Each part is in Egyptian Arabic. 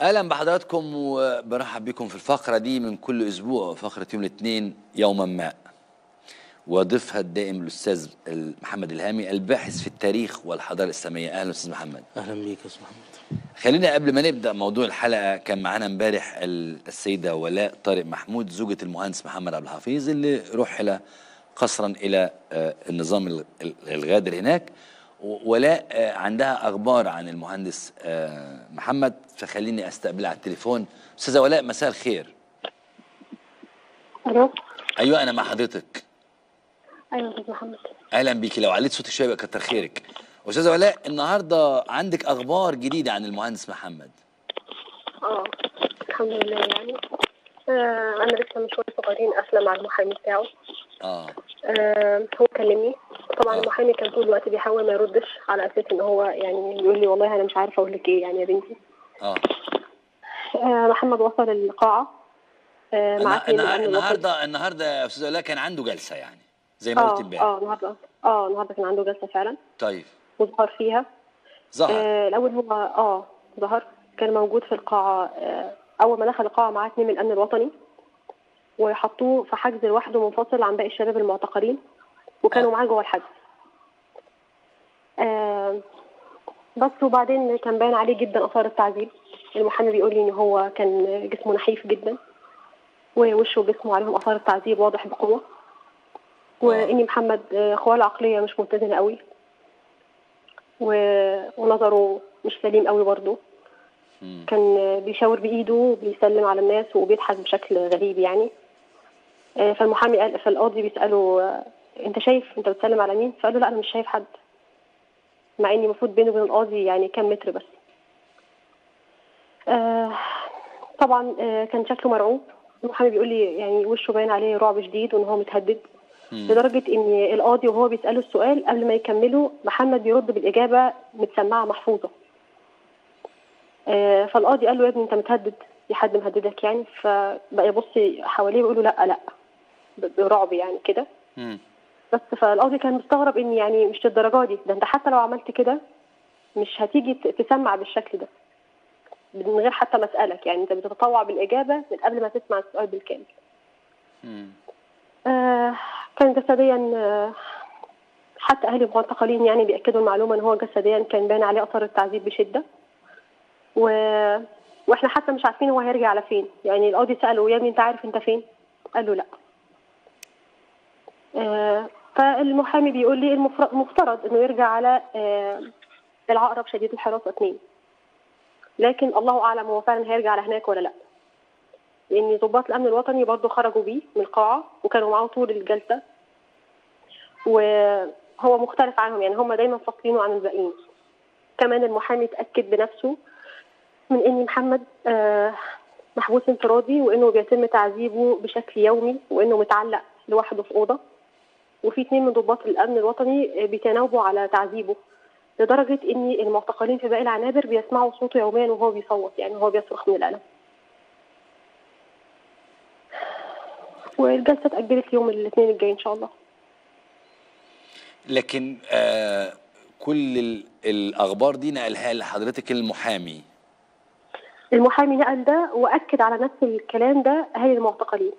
اهلا بحضراتكم وبرحب بكم في الفقره دي من كل اسبوع فقره يوم الاثنين يوما ما وضيفها الدائم الاستاذ محمد الهامي الباحث في التاريخ والحضاره الاسلاميه اهلا استاذ محمد اهلا بيك يا استاذ محمد خلينا قبل ما نبدا موضوع الحلقه كان معانا امبارح السيده ولاء طارق محمود زوجة المهندس محمد عبد الحفيظ اللي رحل قصرا الى النظام الغادر هناك ولاء عندها اخبار عن المهندس محمد فخليني استقبلها على التليفون استاذه ولاء مساء الخير الو ايوه انا مع حضرتك ايوه استاذ محمد اهلا بيكي لو عليت صوتك شويه يبقى كتر خيرك استاذه ولاء النهارده عندك اخبار جديده عن المهندس محمد اه الحمد لله يعني آه انا لسه من شويه صغيرين اسلم مع المحامي بتاعه اه آه هو كلمني طبعا آه. المحامي كان طول الوقت بيحاول ما يردش على اساس ان هو يعني يقول لي والله انا مش عارفه اقول لك ايه يعني يا بنتي اه آه محمد وصل القاعه آه مع النا- اثنين من النهار- الأمن الوطني. النهارده النهارده يا استاذه ولاء كان عنده جلسه يعني زي ما قلت اه امبارح اه النهارده اه النهارده كان عنده جلسه فعلا طيب وظهر فيها ظهر آه الاول هو اه ظهر كان موجود في القاعه آه اول ما دخل القاعه معاه اتنين من الامن الوطني وحطوه في حجز لوحده منفصل عن باقي الشباب المعتقلين وكانوا آه. معاه جوه الحجز آه بس وبعدين كان باين عليه جدا اثار التعذيب المحامي بيقول لي ان هو كان جسمه نحيف جدا ووشه وجسمه عليهم اثار التعذيب واضح بقوه واني محمد آه، اخواه العقليه مش متزنه قوي و- ونظره مش سليم قوي برضه مم. كان بيشاور بايده وبيسلم على الناس وبيضحك بشكل غريب يعني آه، فالمحامي قال فالقاضي بيساله آه، انت شايف انت بتسلم على مين فقال له لا انا مش شايف حد مع اني المفروض بينه وبين القاضي يعني كام متر بس آه، طبعا آه، كان شكله مرعوب المحامي بيقول لي يعني وشه باين عليه رعب شديد وان هو متهدد مم. لدرجة إن القاضي وهو بيسأله السؤال قبل ما يكمله محمد بيرد بالإجابة متسمعة محفوظة. آه، فالقاضي قال له يا ابني أنت متهدد في حد مهددك يعني فبقى يبص حواليه ويقول له لا لا ب- برعب يعني كده مم. بس فالقاضي كان مستغرب إن يعني مش للدرجة دي ده أنت حتى لو عملت كده مش هتيجي ت- تسمع بالشكل ده من غير حتى ما أسألك يعني أنت بتتطوع بالإجابة من قبل ما تسمع السؤال بالكامل. مم. آه، كان جسديا آه، حتى اهل المعتقلين يعني بياكدوا المعلومه ان هو جسديا كان باين عليه اثر التعذيب بشده و... واحنا حتى مش عارفين هو هيرجع على فين يعني القاضي ساله يا ابني انت عارف انت فين قال له لا آه، فالمحامي بيقول لي المفر- المفترض انه يرجع على آه، العقرب شديد الحراسه اثنين لكن الله اعلم هو فعلا هيرجع على هناك ولا لا لان ضباط الامن الوطني برضه خرجوا بيه من القاعه وكانوا معاه طول الجلسه وهو مختلف عنهم يعني هم دايما فاصلينه عن الباقيين كمان المحامي اتاكد بنفسه من ان محمد آه، محبوس انفرادي وانه بيتم تعذيبه بشكل يومي وانه متعلق لوحده في اوضه وفي اتنين من ضباط الامن الوطني آه، بيتناوبوا على تعذيبه لدرجه ان المعتقلين في باقي العنابر بيسمعوا صوته يوميا وهو بيصوت يعني وهو بيصرخ من الالم والجلسه اتاجلت يوم الاثنين الجاي ان شاء الله لكن آه كل ال- الاخبار دي نقلها لحضرتك المحامي المحامي نقل ده واكد على نفس الكلام ده اهالي المعتقلين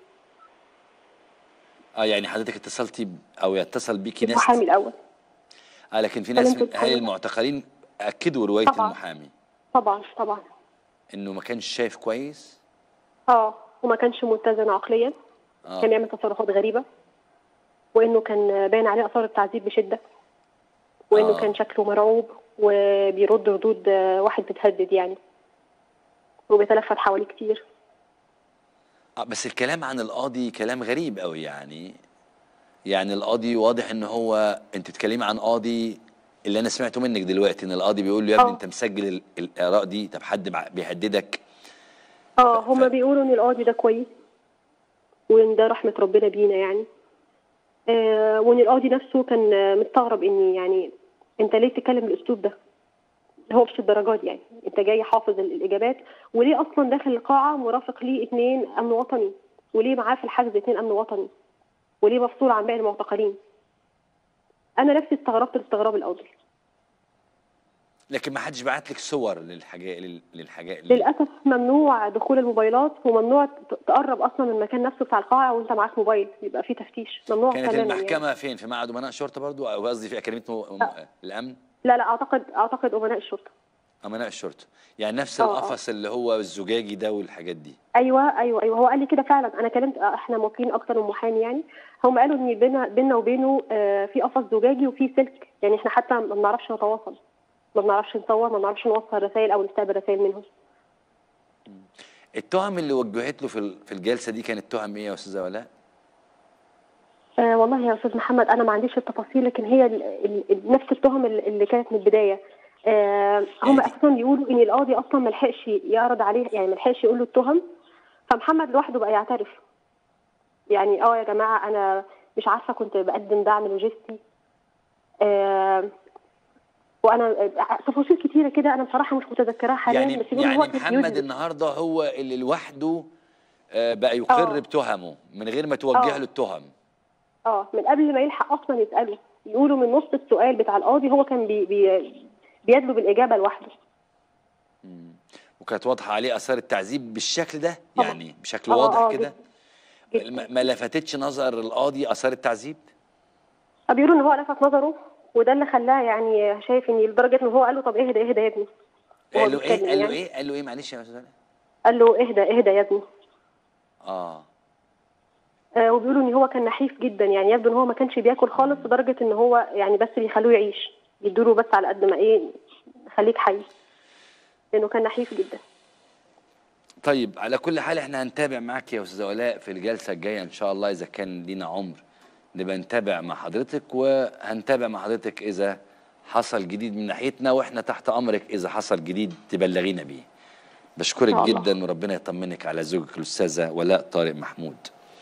اه يعني حضرتك اتصلتي ب- او يتصل بيكي ناس المحامي الاول اه لكن في ناس كلمت من اهالي الحقيقة. المعتقلين اكدوا روايه طبعاً. المحامي طبعا طبعا انه ما كانش شايف كويس اه وما كانش متزن عقليا اه كان يعمل تصرفات غريبه وانه كان باين عليه اثار التعذيب بشده وانه آه. كان شكله مرعوب وبيرد ردود آه، واحد بيتهدد يعني وبيتلفت حواليه كتير آه، بس الكلام عن القاضي كلام غريب قوي يعني يعني القاضي واضح ان هو انت بتتكلمي عن قاضي اللي انا سمعته منك دلوقتي ان القاضي بيقول له يا ابني آه. انت مسجل ال- الاراء دي طب حد مع- بيهددك اه ف- هما بيقولوا ان القاضي ده كويس وان ده رحمه ربنا بينا يعني آه وان القاضي نفسه كان آه، مستغرب ان يعني انت ليه تتكلم بالاسلوب ده هو مش الدرجات يعني انت جاي حافظ ال- الاجابات وليه اصلا داخل القاعه مرافق ليه اتنين امن وطني وليه معاه في الحجز اتنين امن وطني وليه مفصول عن باقي المعتقلين انا نفسي استغربت الاستغراب القاضي لكن ما حدش بعت لك صور للحاجات للحاجات للاسف ممنوع دخول الموبايلات وممنوع ت- تقرب اصلا من المكان نفسه بتاع القاعه وانت معاك موبايل يبقى في تفتيش ممنوع كانت تماما المحكمه يعني. فين في معهد امناء الشرطه برضو او قصدي في اكاديميه م- م- الامن لا لا اعتقد اعتقد امناء الشرطه امناء الشرطه يعني نفس آه، آه. القفص اللي هو الزجاجي ده والحاجات دي ايوه ايوه ايوه هو قال لي كده فعلا انا كلمت احنا موكلين اكتر من محامي يعني هم قالوا ان بينا بينا وبينه آه، في قفص زجاجي وفي سلك يعني احنا حتى ما بنعرفش نتواصل ما بنعرفش نصور ما بنعرفش نوصل رسائل او نستقبل رسائل منهم التهم اللي وجهت له في ال- في الجلسه دي كانت تهم ايه يا استاذه ولاء آه والله يا استاذ محمد انا ما عنديش التفاصيل لكن هي ال ال ال نفس التهم اللي اللي كانت من البدايه آه هم يعني- اساسا بيقولوا ان القاضي اصلا ما لحقش يعرض عليه يعني ما لحقش يقول له التهم فمحمد لوحده بقى يعترف يعني اه يا جماعه انا مش عارفه كنت بقدم دعم لوجستي آه وانا آه، تفاصيل كتيره كده انا بصراحه مش متذكراها حاليا يعني بس بيقولوا يعني هو كان محمد بيدرس. النهارده هو اللي لوحده آه، بقى يقر آه. بتهمه من غير ما توجه آه. له التهم اه من قبل ما يلحق اصلا يساله يقولوا من نص السؤال بتاع القاضي هو كان بي بي بيدلو بالاجابه لوحده وكانت واضحه عليه اثار التعذيب بالشكل ده طبعا. يعني بشكل آه، واضح آه، كده جداً. ما ما لفتتش نظر القاضي اثار التعذيب بيقولوا ان هو لفت نظره وده اللي خلاه يعني شايف ان لدرجه ان هو قال له طب اهدى اهدى يا ابني وهو قال له ايه بيتكلم قال له يعني. ايه قال له ايه معلش يا استاذ ولاء؟ قال له اهدى اهدى يا ابني اه آه وبيقولوا ان هو كان نحيف جدا يعني يبدو ان هو ما كانش بياكل خالص لدرجه ان هو يعني بس بيخلوه يعيش يدوله بس على قد ما ايه خليك حي لانه كان نحيف جدا طيب على كل حال احنا هنتابع معاك يا استاذه ولاء في الجلسه الجايه ان شاء الله اذا كان لينا عمر نبقى نتابع مع حضرتك وهنتابع مع حضرتك اذا حصل جديد من ناحيتنا واحنا تحت امرك اذا حصل جديد تبلغينا بيه بشكرك إن شاء الله. جدا وربنا يطمنك على زوجك الاستاذه ولاء طارق محمود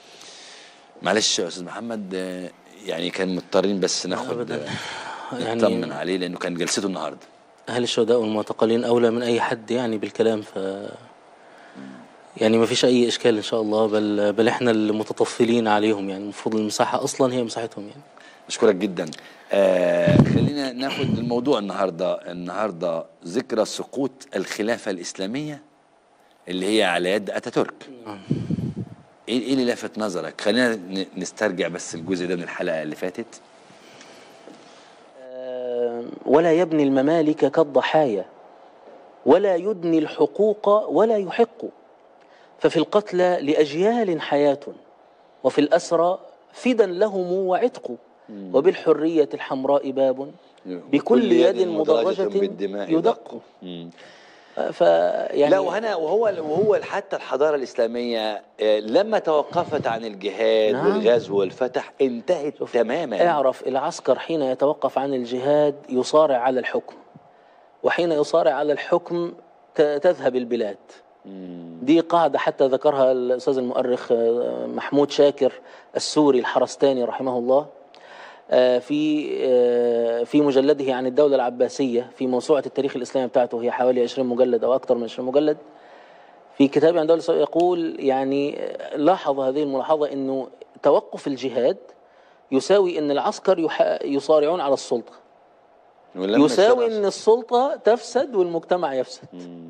معلش يا استاذ محمد آه، يعني كان مضطرين بس ناخد أبداً. آه، يعني- نطمن عليه لانه كان جلسته النهارده أهل الشهداء والمعتقلين أولى من أي حد يعني بالكلام ف يعني ما فيش أي إشكال إن شاء الله بل بل إحنا المتطفلين عليهم يعني المفروض المساحة أصلا هي مساحتهم يعني اشكرك جدا آه خلينا ناخد الموضوع النهارده النهارده ذكرى سقوط الخلافه الاسلاميه اللي هي على يد اتاتورك ايه ايه اللي لفت نظرك خلينا ن- نسترجع بس الجزء ده من الحلقه اللي فاتت آه، ولا يبني الممالك كالضحايا ولا يدني الحقوق ولا يحق ففي القتلى لأجيال حياة وفي الأسرى فدا لهم وعتق وبالحرية الحمراء باب بكل يد مدرجة يدق فيعني لا وهنا وهو وهو حتى الحضاره الاسلاميه آه، لما توقفت عن الجهاد نعم. والغزو والفتح انتهت تماما اعرف العسكر حين يتوقف عن الجهاد يصارع على الحكم وحين يصارع على الحكم ت- تذهب البلاد دي قاعدة حتى ذكرها الأستاذ المؤرخ آه، محمود شاكر السوري الحرستاني رحمه الله آه، في آه، في مجلده عن الدولة العباسية في موسوعة التاريخ الإسلامي بتاعته هي حوالي 20 مجلد أو أكثر من 20 مجلد في كتابه عن الدولة الإسلامية يقول يعني آه، لاحظ هذه الملاحظة أنه توقف الجهاد يساوي أن العسكر يح- يصارعون على السلطة ولما يساوي الشرع- أن السلطة تفسد والمجتمع يفسد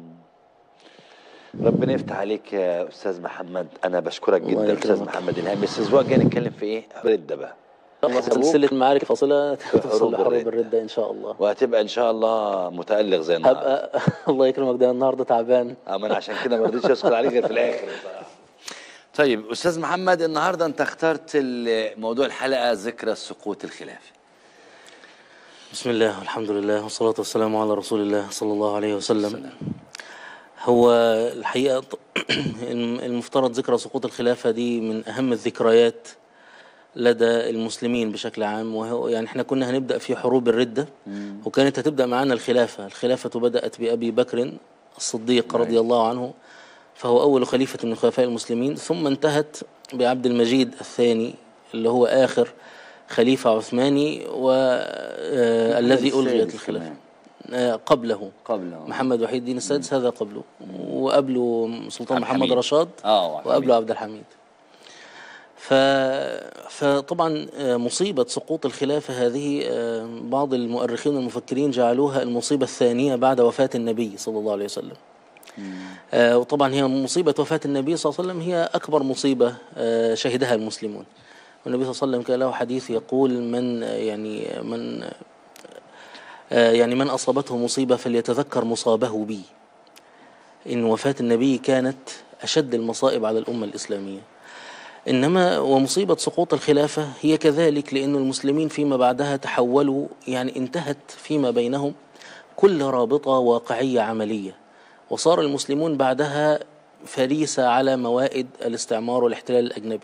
ربنا يفتح عليك يا استاذ محمد انا بشكرك الله جدا استاذ يكرمك. محمد الهام بس الاسبوع الجاي نتكلم في ايه رده بقى سلسلة المعارك الفاصلة توصل حروب لحروب الردة. الردة إن شاء الله وهتبقى ان شاء الله متالق زي النهارده هبقى الله يكرمك ده النهارده تعبان اما انا عشان كده ما رضيتش اشكر عليك غير في الاخر بصراحة. طيب استاذ محمد النهارده انت اخترت ال- موضوع الحلقه ذكرى سقوط الخلافه بسم الله والحمد لله والصلاة والسلام على رسول الله صلى الله عليه وسلم هو الحقيقة ط- الم- المفترض ذكرى سقوط الخلافة دي من أهم الذكريات لدى المسلمين بشكل عام وهو يعني احنا كنا هنبدأ في حروب الردة وكانت هتبدأ معنا الخلافة الخلافة بدأت بأبي بكر الصديق رضي الله عنه فهو أول خليفة من خلفاء المسلمين ثم انتهت بعبد المجيد الثاني اللي هو آخر خليفة عثماني والذي السادس ألغيت الخلافة كمان. آه، قبله قبله. محمد وحيد الدين السادس هذا قبله وقبله سلطان عبد محمد الحميد. رشاد آه، وعبد وقبله الحميد. عبد الحميد ف... فطبعا آه، مصيبة سقوط الخلافة هذه آه، بعض المؤرخين والمفكرين جعلوها المصيبة الثانية بعد وفاة النبي صلى الله عليه وسلم آه، وطبعا هي مصيبة وفاة النبي صلى الله عليه وسلم هي أكبر مصيبة آه، شهدها المسلمون والنبي صلى الله عليه وسلم كان له حديث يقول من آه، يعني من آه، يعني من أصابته مصيبة فليتذكر مصابه بي إن وفاة النبي كانت أشد المصائب على الأمة الإسلامية إنما ومصيبة سقوط الخلافة هي كذلك لأن المسلمين فيما بعدها تحولوا يعني انتهت فيما بينهم كل رابطة واقعية عملية وصار المسلمون بعدها فريسة على موائد الاستعمار والاحتلال الأجنبي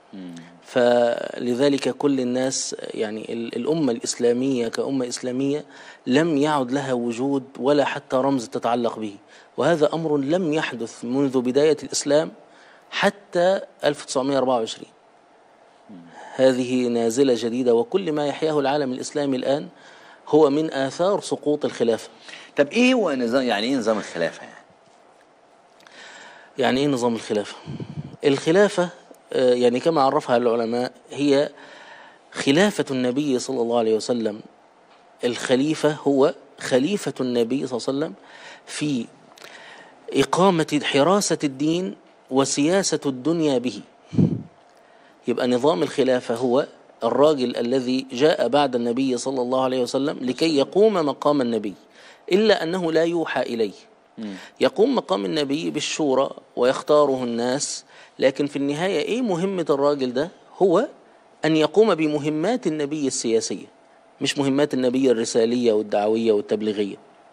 فلذلك كل الناس يعني ال- الأمة الإسلامية كأمة إسلامية لم يعد لها وجود ولا حتى رمز تتعلق به وهذا أمر لم يحدث منذ بداية الإسلام حتى 1924 هذه نازلة جديدة وكل ما يحياه العالم الإسلامي الآن هو من آثار سقوط الخلافة طب ايه هو نظام يعني ايه نظام الخلافه يعني؟ يعني ايه نظام الخلافة؟ الخلافة آه، يعني كما عرفها العلماء هي خلافة النبي صلى الله عليه وسلم الخليفة هو خليفة النبي صلى الله عليه وسلم في إقامة حراسة الدين وسياسة الدنيا به يبقى نظام الخلافة هو الراجل الذي جاء بعد النبي صلى الله عليه وسلم لكي يقوم مقام النبي إلا أنه لا يوحى إليه يقوم مقام النبي بالشورى ويختاره الناس لكن في النهاية إيه مهمة الراجل ده هو أن يقوم بمهمات النبي السياسية مش مهمات النبي الرسالية والدعوية والتبليغية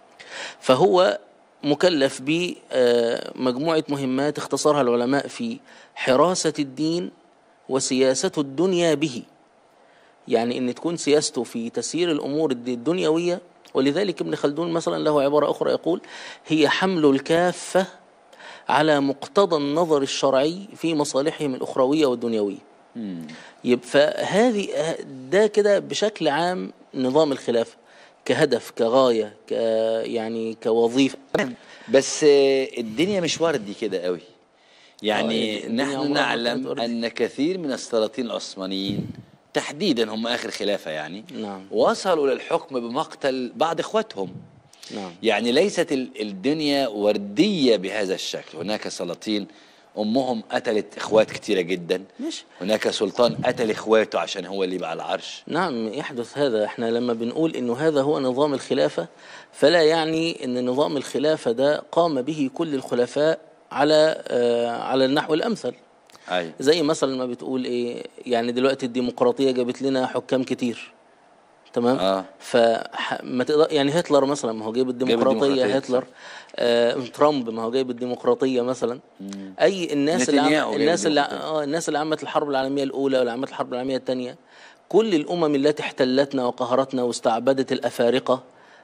فهو مكلف بمجموعة مهمات اختصرها العلماء في حراسة الدين وسياسة الدنيا به يعني ان تكون سياسته في تسيير الامور الد- الدنيويه ولذلك ابن خلدون مثلا له عباره اخرى يقول هي حمل الكافه على مقتضى النظر الشرعي في مصالحهم الاخرويه والدنيويه يبقى فهذه ده كده بشكل عام نظام الخلافه كهدف كغايه ك يعني كوظيفه بس آه، الدنيا مش وردي كده قوي يعني آه، الدنيا نحن عمرها ما نعلم كانت وردي. ان كثير من السلاطين العثمانيين تحديدا هم اخر خلافه يعني نعم. وصلوا للحكم بمقتل بعض اخواتهم نعم يعني ليست ال- الدنيا ورديه بهذا الشكل هناك سلاطين امهم قتلت اخوات كتيره جدا ماشي هناك سلطان قتل اخواته عشان هو اللي يبقى على العرش نعم يحدث هذا احنا لما بنقول انه هذا هو نظام الخلافة فلا يعني ان نظام الخلافة ده قام به كل الخلفاء على آه على النحو الامثل ايوه زي مثلا ما بتقول ايه يعني دلوقتي الديمقراطية جابت لنا حكام كتير تمام آه. ف ما تقدر يعني هتلر مثلا ما هو جايب الديمقراطية الديمقراطية، هتلر آه ترامب ما هو جايب الديمقراطية مثلا اي الناس اللي نتنياهو عم... جايب الناس اللي الديمقراطية. اه الناس اللي عملت الحرب العالميه الاولى واللي عملت الحرب العالميه الثانيه كل الامم التي احتلتنا وقهرتنا واستعبدت الافارقه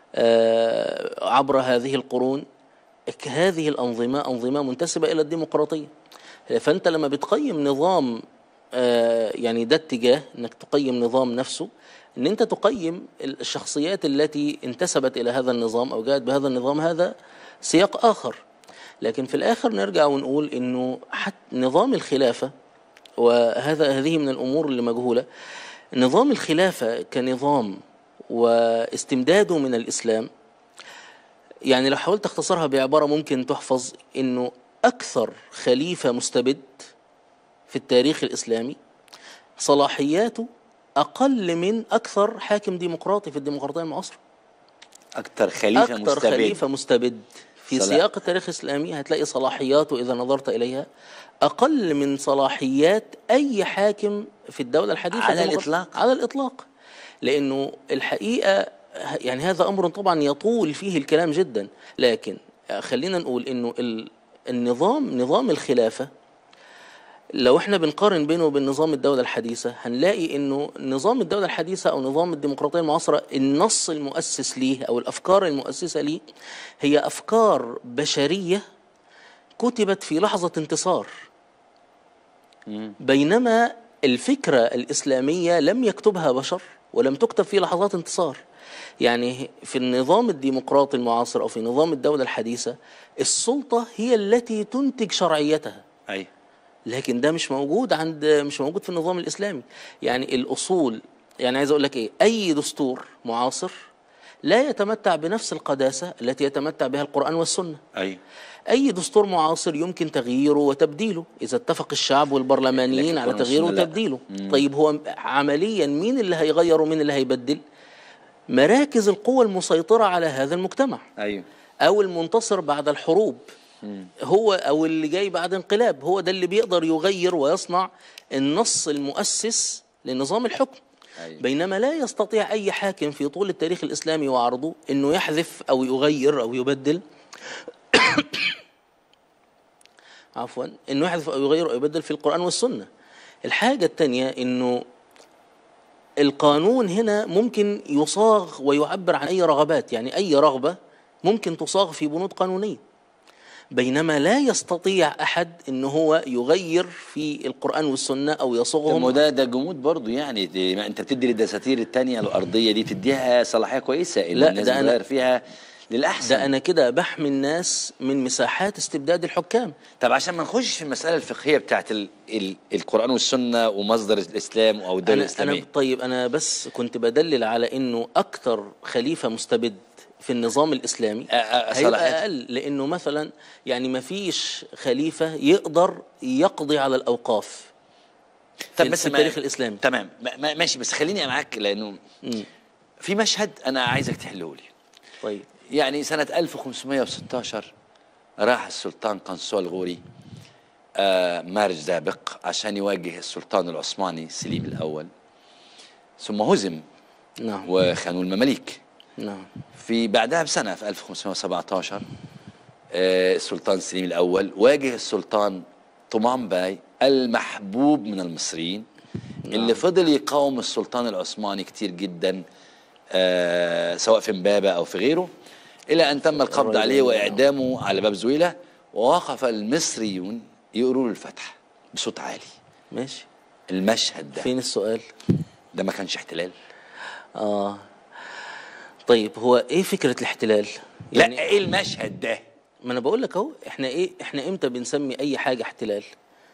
آه عبر هذه القرون ك- هذه الانظمه انظمه منتسبه الى الديمقراطيه فانت لما بتقيم نظام آه يعني ده اتجاه انك تقيم نظام نفسه ان انت تقيم الشخصيات التي انتسبت الى هذا النظام او جاءت بهذا النظام هذا سياق اخر لكن في الاخر نرجع ونقول انه حتى نظام الخلافه وهذا هذه من الامور اللي مجهوله نظام الخلافه كنظام واستمداده من الاسلام يعني لو حاولت اختصرها بعباره ممكن تحفظ انه اكثر خليفه مستبد في التاريخ الاسلامي صلاحياته اقل من اكثر حاكم ديمقراطي في الديمقراطيه المعاصره اكتر خليفه أكثر مستبد خليفة مستبد في صلاح. سياق التاريخ الإسلامي هتلاقي صلاحياته إذا نظرت إليها أقل من صلاحيات أي حاكم في الدولة الحديثة على كما قلت. الإطلاق. على الإطلاق لأنه الحقيقة يعني هذا أمر طبعا يطول فيه الكلام جدا لكن خلينا نقول إنه ال- النظام نظام الخلافة لو احنا بنقارن بينه وبين نظام الدولة الحديثة هنلاقي انه نظام الدولة الحديثة او نظام الديمقراطية المعاصرة النص المؤسس ليه او الافكار المؤسسة ليه هي افكار بشرية كتبت في لحظة انتصار بينما الفكرة الإسلامية لم يكتبها بشر ولم تكتب في لحظات انتصار يعني في النظام الديمقراطي المعاصر أو في نظام الدولة الحديثة السلطة هي التي تنتج شرعيتها ايوه لكن ده مش موجود عند مش موجود في النظام الاسلامي يعني الاصول يعني عايز اقول لك ايه اي دستور معاصر لا يتمتع بنفس القداسه التي يتمتع بها القران والسنه ايوه اي دستور معاصر يمكن تغييره وتبديله اذا اتفق الشعب والبرلمانيين لكن على القرآن تغييره والسنة لا. وتبديله طيب هو عمليا مين اللي هيغير ومين اللي هيبدل مراكز القوى المسيطره على هذا المجتمع ايوه او المنتصر بعد الحروب هو او اللي جاي بعد انقلاب هو ده اللي بيقدر يغير ويصنع النص المؤسس لنظام الحكم أيوة. بينما لا يستطيع اي حاكم في طول التاريخ الاسلامي وعرضه انه يحذف او يغير او يبدل عفوا انه يحذف او يغير او يبدل في القران والسنه الحاجه الثانيه انه القانون هنا ممكن يصاغ ويعبر عن اي رغبات يعني اي رغبه ممكن تصاغ في بنود قانونيه بينما لا يستطيع احد ان هو يغير في القران والسنه او طب ما يصوغهم ده ده جمود برضه يعني دي ما انت بتدي للدساتير التانية الارضيه دي تديها صلاحيه كويسه ان لا، الناس ده أنا- بتغير فيها للاحسن ده انا كده بحمي الناس من مساحات استبداد الحكام طب عشان ما نخش في المساله الفقهيه بتاعت ال ال القران والسنه ومصدر الاسلام او الدوله أنا, الاسلاميه أنا طيب أنا بس كنت بدلل على إنه أكثر خليفة مستبد في النظام الإسلامي أ- أ- هيبقى صلاحية. أقل لأنه مثلا يعني ما فيش خليفة يقدر يقضي على الأوقاف في, بس في ما- التاريخ الإسلامي تمام ما- ما- ماشي بس خليني معاك لانه مم. في مشهد انا عايزك تحله لي طيب يعني سنة 1516 راح السلطان قنصوة الغوري آه مارج زابق عشان يواجه السلطان العثماني سليم الأول ثم هزم نعم وخانوا المماليك نعم في بعدها بسنة في 1517 آه السلطان سليم الأول واجه السلطان طمان باي المحبوب من المصريين اللي فضل يقاوم السلطان العثماني كتير جدا آه سواء في امبابة أو في غيره إلى أن تم القبض عليه وإعدامه على باب زويلة ووقف المصريون يقولوا له الفتح بصوت عالي ماشي المشهد ده فين السؤال؟ ده ما كانش احتلال آه طيب هو إيه فكرة الاحتلال؟ لا ايه المشهد ده ما انا بقول لك اهو احنا ايه احنا امتى بنسمي اي حاجه احتلال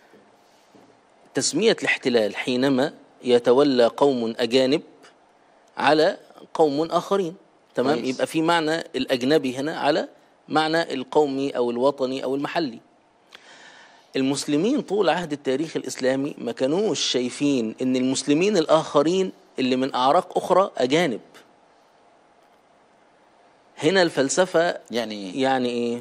تسميه الاحتلال حينما يتولى قوم اجانب على قوم اخرين تمام كويس. يبقى في معنى الاجنبي هنا على معنى القومي او الوطني او المحلي المسلمين طول عهد التاريخ الاسلامي ما كانوش شايفين ان المسلمين الاخرين اللي من اعراق اخرى اجانب هنا الفلسفه يعني ايه يعني ايه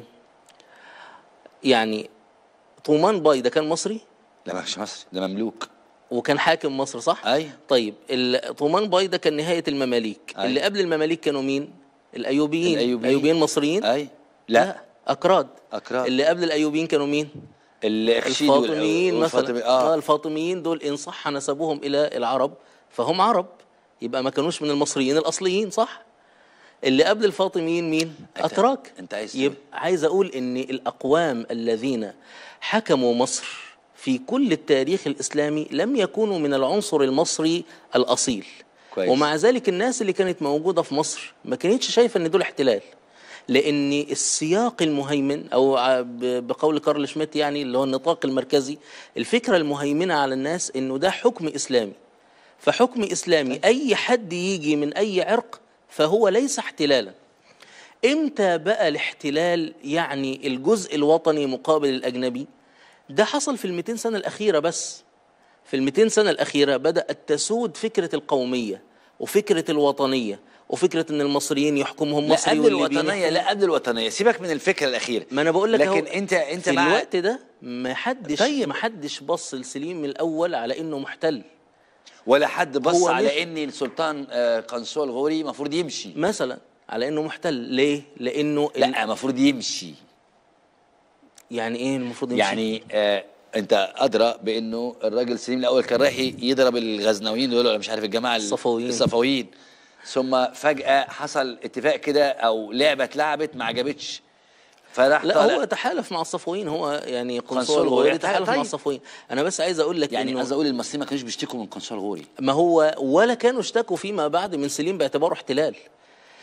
يعني طومان باي ده كان مصري لا ما كانش مصري ده مملوك وكان حاكم مصر صح أيوة. طيب ال- طومان باي ده كان نهايه المماليك أيوة. اللي قبل المماليك كانوا مين الايوبيين الأيوبيين. الايوبيين مصريين اي لا اكراد أكراد. اللي قبل الايوبيين كانوا مين الخشيد وال- الفاطميين والفاطمي- مثلا اه الفاطميين دول ان صح نسبهم الى العرب فهم عرب يبقى ما كانوش من المصريين الاصليين صح اللي قبل الفاطميين مين أنت- اتراك أنت عايز تقول- يبقى عايز اقول ان الاقوام الذين حكموا مصر في كل التاريخ الاسلامي لم يكونوا من العنصر المصري الاصيل كويس. ومع ذلك الناس اللي كانت موجوده في مصر ما كانتش شايفه ان دول احتلال لان السياق المهيمن او ع- ب- بقول كارل شميت يعني اللي هو النطاق المركزي الفكره المهيمنه على الناس انه ده حكم اسلامي فحكم اسلامي اي حد يجي من اي عرق فهو ليس احتلالا امتى بقى الاحتلال يعني الجزء الوطني مقابل الاجنبي ده حصل في ال 200 سنه الاخيره بس في ال 200 سنه الاخيره بدات تسود فكره القوميه وفكره الوطنيه وفكره ان المصريين يحكمهم لا مصري قبل والليبيين الوطنيه يحكمهم- لا قبل الوطنيه سيبك من الفكره الاخيره ما انا بقول لك لكن أهو، انت انت في مع الوقت ده ما حدش طيب. ما حدش بص لسليم من الاول على انه محتل ولا حد بص هو على مش- ان السلطان آه، قنصوة الغوري المفروض يمشي مثلا على انه محتل ليه لانه ال- لا المفروض يمشي يعني ايه المفروض يمشي؟ يعني آه انت ادرى بانه الراجل سليم الاول كان رايح يضرب الغزنويين دول ولا مش عارف الجماعه ال- الصفويين. الصفويين ثم فجاه حصل اتفاق كده او لعبه اتلعبت ما عجبتش فراح لا طالع هو تحالف مع الصفويين هو يعني قنصوة قنصوة الغوري الغوري تحالف طيب. مع الصفويين انا بس عايز اقول لك يعني إنه عايز اقول المصريين ما كانوش بيشتكوا من قنصوة الغوري ما هو ولا كانوا اشتكوا فيما بعد من سليم باعتباره احتلال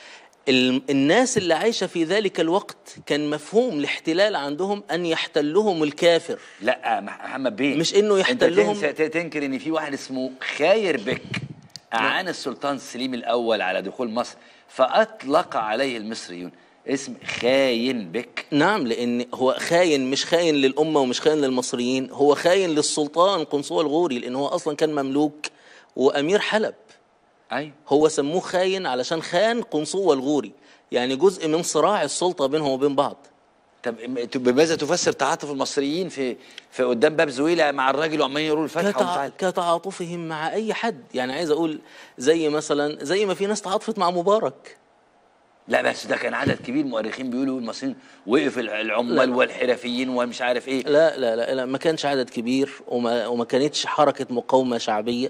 ال- الناس اللي عايشة في ذلك الوقت كان مفهوم الاحتلال عندهم أن يحتلهم الكافر لا مح- محمد بيه مش إنه انت يحتلهم- تنسى- ت- تنكر ان في واحد اسمه خاير بك اعان السلطان سليم الاول على دخول مصر فاطلق عليه المصريون اسم خاين بك نعم لأن هو خاين مش خاين للأمة ومش خاين للمصريين هو خاين للسلطان قنصوة الغوري لأن هو أصلا كان مملوك وأمير حلب ايوه هو سموه خاين علشان خان قنصوة الغوري يعني جزء من صراع السلطة بينهم وبين بعض طب م- بماذا تفسر تعاطف المصريين في في قدام باب زويله مع الراجل وعمالين يقولوا الفاتحه كتع... ومش عارف كتعاطفهم مع أي حد يعني عايز أقول زي مثلا زي ما في ناس تعاطفت مع مبارك لا بس ده كان عدد كبير مؤرخين بيقولوا المصريين وقف الع- العمال لا. والحرفيين ومش عارف ايه لا لا لا, لا ما كانش عدد كبير وما, وما كانتش حركة مقاومة شعبية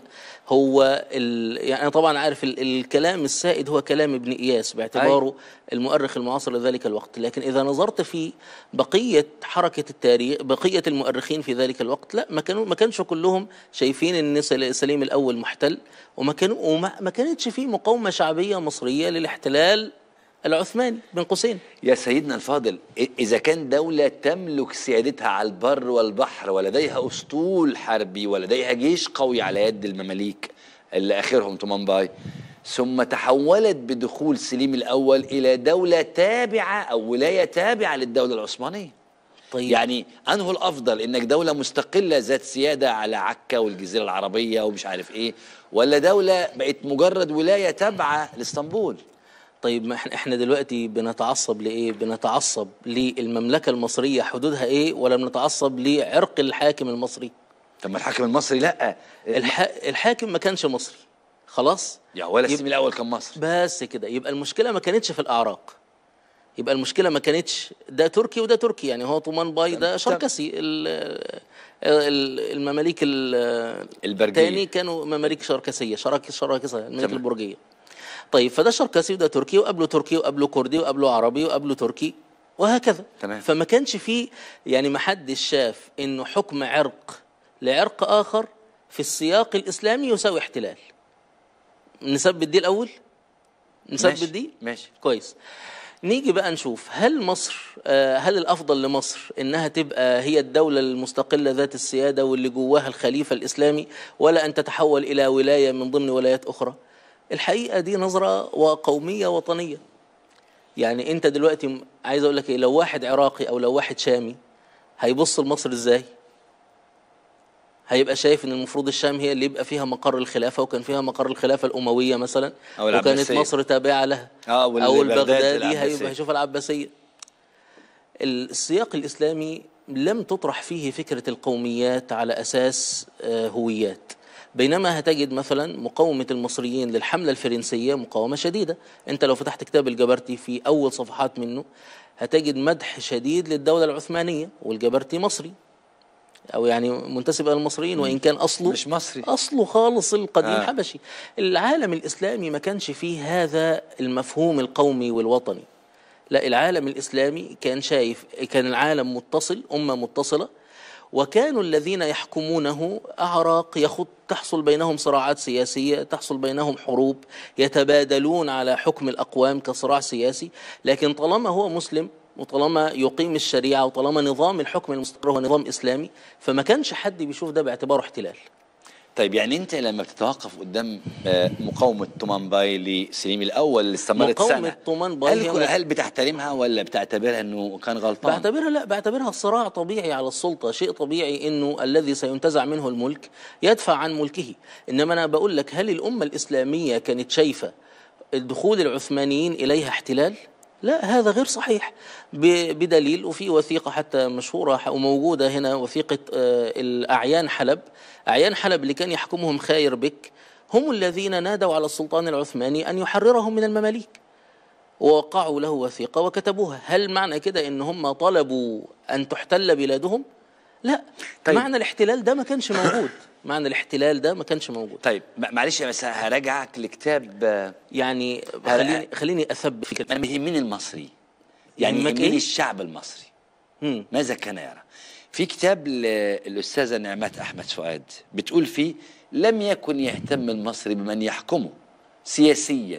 هو ال يعني أنا طبعا عارف ال الكلام السائد هو كلام ابن إياس باعتباره أي. المؤرخ المعاصر لذلك الوقت لكن إذا نظرت في بقية حركة التاريخ بقية المؤرخين في ذلك الوقت لا ما كانوا ما كانش كلهم شايفين ان سل- سليم الأول محتل وما كانوا وما ما كانتش في مقاومة شعبية مصرية للاحتلال العثماني بين قوسين يا سيدنا الفاضل إ- إذا كان دولة تملك سيادتها على البر والبحر ولديها أسطول حربي ولديها جيش قوي على يد المماليك اللي آخرهم تومانباي ثم تحولت بدخول سليم الأول إلى دولة تابعة أو ولاية تابعة للدولة العثمانية طيب يعني أنه الأفضل إنك دولة مستقلة ذات سيادة على عكا والجزيرة العربية ومش عارف إيه ولا دولة بقت مجرد ولاية تابعة لإسطنبول طيب ما احنا احنا دلوقتي بنتعصب لايه؟ بنتعصب للمملكه المصريه حدودها ايه ولا بنتعصب لعرق الحاكم المصري؟ طب ما الحاكم المصري لأ الح... الحاكم ما كانش مصري خلاص؟ يا ولا يب- السليم الأول كان مصر بس كده يبقى المشكله ما كانتش في الاعراق يبقى المشكله ما كانتش ده تركي وده تركي يعني هو طومان باي ده شركسي ال- ال- المماليك ال- البرجية. التاني كانوا مماليك شركسيه شراك شراكسه المماليك تمام. البرجيه طيب فده شركسي وده تركي وقبله تركي وقبله كردي وقبله عربي وقبله تركي وهكذا تمام. فما كانش فيه يعني ما حدش شاف انه حكم عرق لعرق اخر في السياق الاسلامي يساوي احتلال نثبت دي الاول نثبت ماشي، دي ماشي كويس نيجي بقى نشوف هل مصر آه، هل الافضل لمصر انها تبقى هي الدوله المستقله ذات السياده واللي جواها الخليفه الاسلامي ولا ان تتحول الى ولايه من ضمن ولايات اخرى الحقيقه دي نظره وقوميه وطنيه يعني انت دلوقتي م- عايز اقول لك ايه لو واحد عراقي او لو واحد شامي هيبص لمصر ازاي هيبقى شايف ان المفروض الشام هي اللي يبقى فيها مقر الخلافه وكان فيها مقر الخلافه الامويه مثلا أو وكانت العباسية. مصر تابعه لها آه، واللي او بغداد البغدادي العباسية. هيبقى هيشوف العباسيه السياق الاسلامي لم تطرح فيه فكره القوميات على اساس آه، هويات بينما هتجد مثلا مقاومة المصريين للحملة الفرنسية مقاومة شديدة أنت لو فتحت كتاب الجبرتي في أول صفحات منه هتجد مدح شديد للدولة العثمانية والجبرتي مصري أو يعني منتسب إلى المصريين وإن كان أصله مش مصري. أصله خالص القديم آه. آه. حبشي العالم الإسلامي ما كانش فيه هذا المفهوم القومي والوطني لا العالم الإسلامي كان شايف كان العالم متصل أمة متصلة وكانوا الذين يحكمونه أعراق يخط تحصل بينهم صراعات سياسية تحصل بينهم حروب يتبادلون على حكم الأقوام كصراع سياسي لكن طالما هو مسلم وطالما يقيم الشريعة وطالما نظام الحكم المستقر هو نظام إسلامي فما كانش حد بيشوف ده باعتباره احتلال طيب يعني انت لما بتتوقف قدام آه، مقاومه تومانباي لسليم الاول اللي استمرت مقاومة سنه تومانباي هل, هي كل- مق- هل بتحترمها ولا بتعتبرها انه كان غلطان؟ بعتبرها لا بعتبرها صراع طبيعي على السلطة شيء طبيعي انه الذي سينتزع منه الملك يدفع عن ملكه انما انا بقول لك هل الامة الاسلامية كانت شايفة دخول العثمانيين اليها احتلال لا هذا غير صحيح ب- بدليل وفي وثيقة حتى مشهورة ح- وموجودة هنا وثيقة آه، الأعيان حلب أعيان حلب اللي كان يحكمهم خاير بك هم الذين نادوا على السلطان العثماني أن يحررهم من المماليك ووقعوا له وثيقة وكتبوها هل معنى كده ان هم طلبوا ان تحتل بلادهم لا طيب. طيب. معنى الاحتلال ده ما كانش موجود معنى الاحتلال ده ما كانش موجود طيب م- معلش بس هراجعك لكتاب آه، يعني هل- خليني خليني اثبت فكرة انا بيهمني المصري يعني يهمك يهمني إيه؟ الشعب المصري مم. ماذا كان يرى؟ في كتاب للأستاذة نعمات أحمد فؤاد بتقول فيه لم يكن يهتم المصري بمن يحكمه سياسيا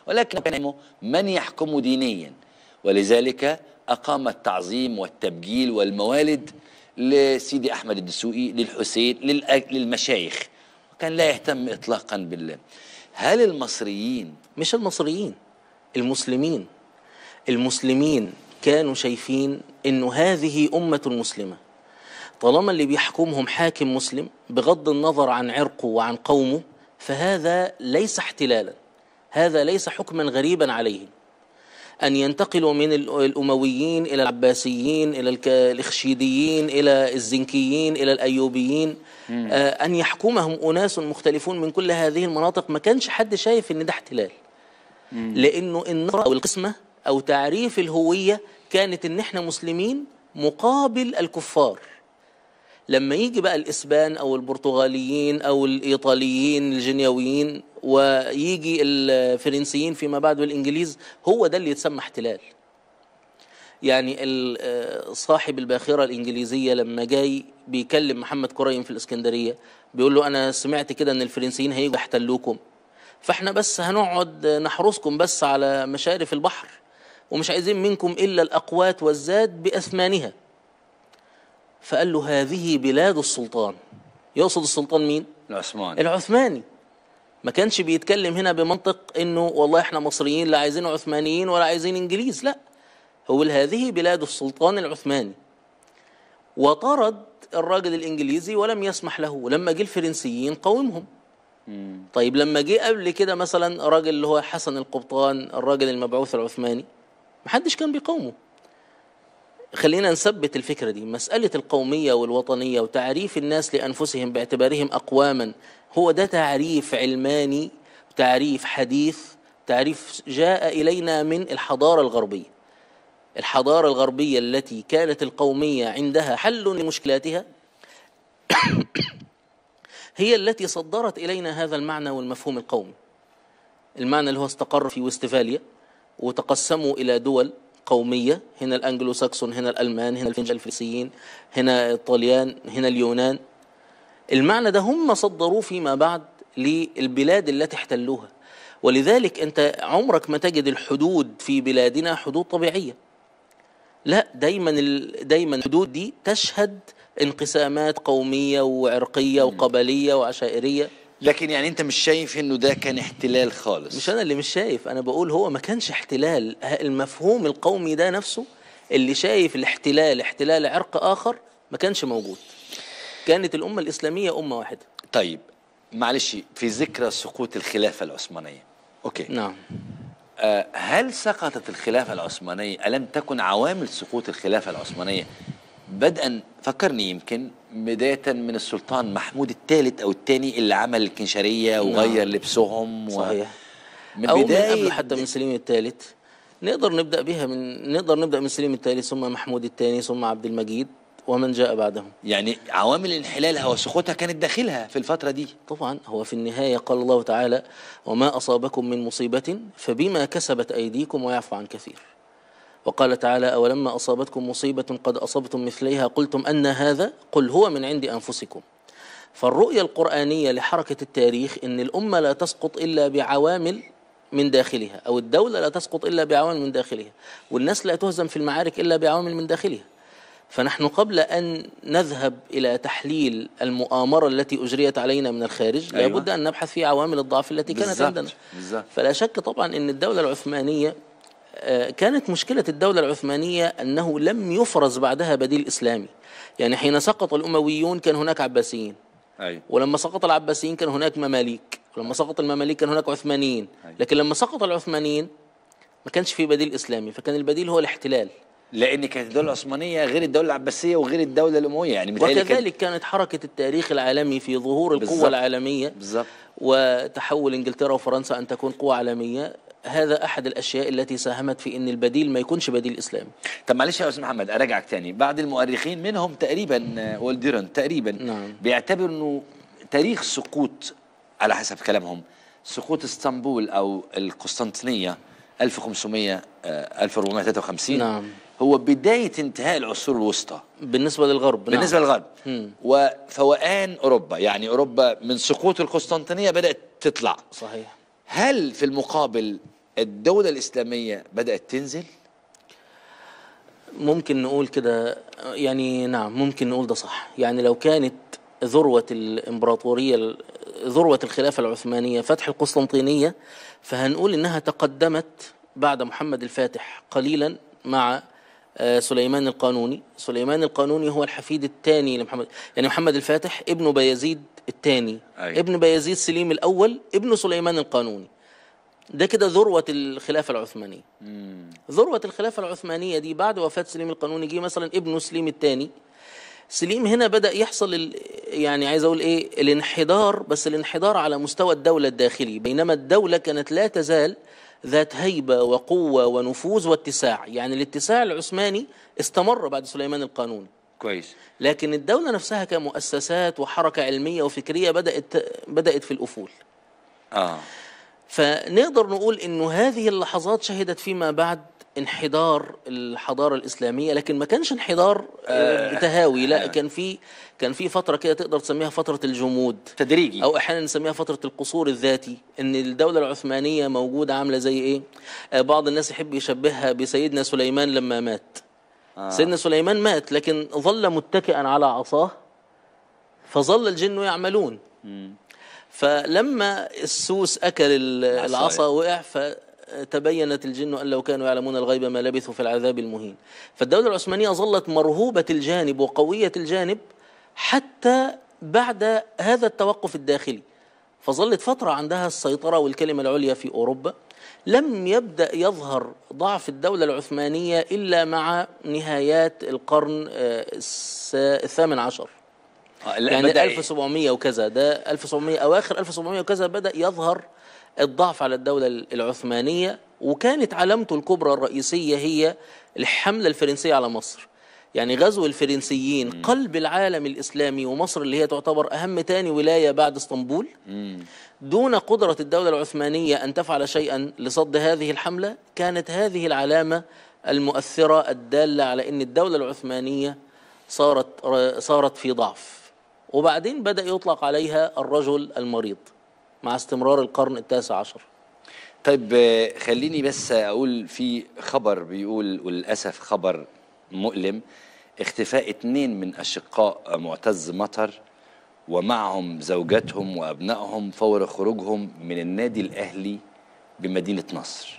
ولكن كان من يحكم دينيا ولذلك أقام التعظيم والتبجيل والموالد لسيدي أحمد الدسوقي للحسين للأ- للمشايخ وكان لا يهتم إطلاقا بالله هل المصريين مش المصريين المسلمين المسلمين كانوا شايفين انه هذه أمة مسلمة طالما اللي بيحكمهم حاكم مسلم بغض النظر عن عرقه وعن قومه فهذا ليس احتلالا هذا ليس حكما غريبا عليهم أن ينتقلوا من ال- الأمويين إلى العباسيين إلى الك- الإخشيديين إلى الزنكيين إلى الأيوبيين آه، أن يحكمهم أناس مختلفون من كل هذه المناطق ما كانش حد شايف أن ده احتلال لأنه النظرة أو القسمة أو تعريف الهوية كانت أن احنا مسلمين مقابل الكفار لما يجي بقى الاسبان او البرتغاليين او الايطاليين الجنيويين ويجي الفرنسيين فيما بعد والانجليز هو ده اللي يتسمى احتلال يعني ال- آه، صاحب الباخره الانجليزيه لما جاي بيكلم محمد كريم في الاسكندريه بيقول له انا سمعت كده ان الفرنسيين هيجوا يحتلوكم فاحنا بس هنقعد نحرسكم بس على مشارف البحر ومش عايزين منكم الا الاقوات والزاد باثمانها فقال له هذه بلاد السلطان يقصد السلطان مين العثمان العثماني ما كانش بيتكلم هنا بمنطق انه والله احنا مصريين لا عايزين عثمانيين ولا عايزين انجليز لا هو هذه بلاد السلطان العثماني وطرد الراجل الانجليزي ولم يسمح له لما جه الفرنسيين قاومهم طيب لما جه قبل كده مثلا راجل اللي هو حسن القبطان الراجل المبعوث العثماني محدش كان بيقاومه خلينا نثبت الفكرة دي مسألة القومية والوطنية وتعريف الناس لأنفسهم باعتبارهم أقواما هو ده تعريف علماني تعريف حديث تعريف جاء إلينا من الحضارة الغربية الحضارة الغربية التي كانت القومية عندها حل لمشكلاتها هي التي صدرت إلينا هذا المعنى والمفهوم القومي المعنى اللي هو استقر في وستفاليا وتقسموا إلى دول قومية هنا الأنجلو ساكسون هنا الألمان هنا الفنج الفرنسيين هنا الطليان هنا اليونان المعنى ده هم صدروه فيما بعد للبلاد التي احتلوها ولذلك أنت عمرك ما تجد الحدود في بلادنا حدود طبيعية لا دايما ال... دايما الحدود دي تشهد انقسامات قومية وعرقية وقبلية وعشائرية لكن يعني انت مش شايف انه ده كان احتلال خالص مش انا اللي مش شايف انا بقول هو ما كانش احتلال ه- المفهوم القومي ده نفسه اللي شايف الاحتلال احتلال عرق اخر ما كانش موجود كانت الامه الاسلاميه امه واحده طيب معلش في ذكرى سقوط الخلافة العثمانية اوكي نعم آه هل سقطت الخلافة العثمانية ألم تكن عوامل سقوط الخلافة العثمانية بدءا فكرني يمكن بداية من السلطان محمود الثالث أو الثاني اللي عمل الكنشرية وغير لبسهم و... صحيح من او من بداية قبل حتى من سليم الثالث نقدر نبدا بها من نقدر نبدا من سليم الثالث ثم محمود الثاني ثم عبد المجيد ومن جاء بعدهم يعني عوامل انحلالها وسقوطها كانت داخلها في الفترة دي طبعا هو في النهاية قال الله تعالى وما أصابكم من مصيبة فبما كسبت أيديكم ويعفو عن كثير وقال تعالى أولما أصابتكم مصيبة قد أصبتم مثليها قلتم أن هذا قل هو من عند أنفسكم فالرؤية القرآنية لحركة التاريخ أن الأمة لا تسقط إلا بعوامل من داخلها أو الدولة لا تسقط إلا بعوامل من داخلها والناس لا تهزم في المعارك إلا بعوامل من داخلها فنحن قبل أن نذهب إلى تحليل المؤامرة التي أجريت علينا من الخارج أيوة. لابد أن نبحث في عوامل الضعف التي كانت بالظبط، عندنا بالظبط. فلا شك طبعا أن الدولة العثمانية آه، كانت مشكلة الدولة العثمانية أنه لم يفرز بعدها بديل إسلامي يعني حين سقط الأمويون كان هناك عباسيين أيوة. ولما سقط العباسيين كان هناك مماليك ولما سقط المماليك كان هناك عثمانيين أيوة. لكن لما سقط العثمانيين ما كانش في بديل إسلامي فكان البديل هو الاحتلال لأن كانت الدولة العثمانية غير الدولة العباسية وغير الدولة الأموية يعني متهيألي كانت- وكذلك كانت حركة التاريخ العالمي في ظهور القوة بالظبط. العالمية بالظبط وتحول انجلترا وفرنسا ان تكون قوة عالمية هذا احد الاشياء التي ساهمت في ان البديل ما يكونش بديل اسلامي طب معلش يا استاذ محمد ارجعك تاني بعض المؤرخين منهم تقريبا آه، والديرن تقريبا نعم. بيعتبروا انه تاريخ سقوط على حسب كلامهم سقوط اسطنبول او القسطنطينيه 1500 آه، 1453 نعم. هو بدايه انتهاء العصور الوسطى بالنسبة للغرب نعم. بالنسبه للغرب مم. وفوقان اوروبا يعني اوروبا من سقوط القسطنطينيه بدات تطلع صحيح هل في المقابل الدولة الإسلامية بدأت تنزل ممكن نقول كده يعني نعم ممكن نقول ده صح يعني لو كانت ذروة الإمبراطورية ذروة الخلافة العثمانية فتح القسطنطينية فهنقول إنها تقدمت بعد محمد الفاتح قليلا مع آه، سليمان القانوني سليمان القانوني هو الحفيد الثاني لمحمد يعني محمد الفاتح ابن بايزيد الثاني أيوة. ابن بايزيد سليم الأول ابن سليمان القانوني ده كده ذروة الخلافة العثمانية ذروة الخلافة العثمانية دي بعد وفاة سليم القانوني جه مثلا ابنه سليم الثاني سليم هنا بدأ يحصل ال- يعني عايز أقول إيه الانحدار بس الانحدار على مستوى الدولة الداخلي بينما الدولة كانت لا تزال ذات هيبة وقوة ونفوذ واتساع يعني الاتساع العثماني استمر بعد سليمان القانوني كويس لكن الدولة نفسها كمؤسسات وحركة علمية وفكرية بدأت بدأت في الأفول آه فنقدر نقول انه هذه اللحظات شهدت فيما بعد انحدار الحضاره الاسلاميه لكن ما كانش انحدار آه تهاوي لا كان في كان في فتره كده تقدر تسميها فتره الجمود تدريجي او احيانا نسميها فتره القصور الذاتي ان الدوله العثمانيه موجوده عامله زي ايه آه بعض الناس يحب يشبهها بسيدنا سليمان لما مات آه. سيدنا سليمان مات لكن ظل متكئا على عصاه فظل الجن يعملون فلما السوس اكل ال- العصاية. العصا وقع فتبينت الجن ان لو كانوا يعلمون الغيب ما لبثوا في العذاب المهين فالدوله العثمانيه ظلت مرهوبه الجانب وقويه الجانب حتى بعد هذا التوقف الداخلي فظلت فتره عندها السيطره والكلمه العليا في اوروبا لم يبدا يظهر ضعف الدوله العثمانيه الا مع نهايات القرن آه، الس- الثامن عشر آه لا يعني بدأ 1700 وكذا ده 1700 اواخر 1700 وكذا بدا يظهر الضعف على الدوله العثمانيه وكانت علامته الكبرى الرئيسيه هي الحمله الفرنسيه على مصر يعني غزو الفرنسيين قلب العالم الاسلامي ومصر اللي هي تعتبر اهم تاني ولايه بعد اسطنبول دون قدره الدوله العثمانيه ان تفعل شيئا لصد هذه الحمله كانت هذه العلامه المؤثره الداله على ان الدوله العثمانيه صارت صارت في ضعف وبعدين بدأ يطلق عليها الرجل المريض مع استمرار القرن التاسع عشر طيب آه، خليني بس اقول في خبر بيقول وللاسف خبر مؤلم اختفاء اتنين من اشقاء معتز مطر ومعهم زوجاتهم وابنائهم فور خروجهم من النادي الاهلي بمدينه نصر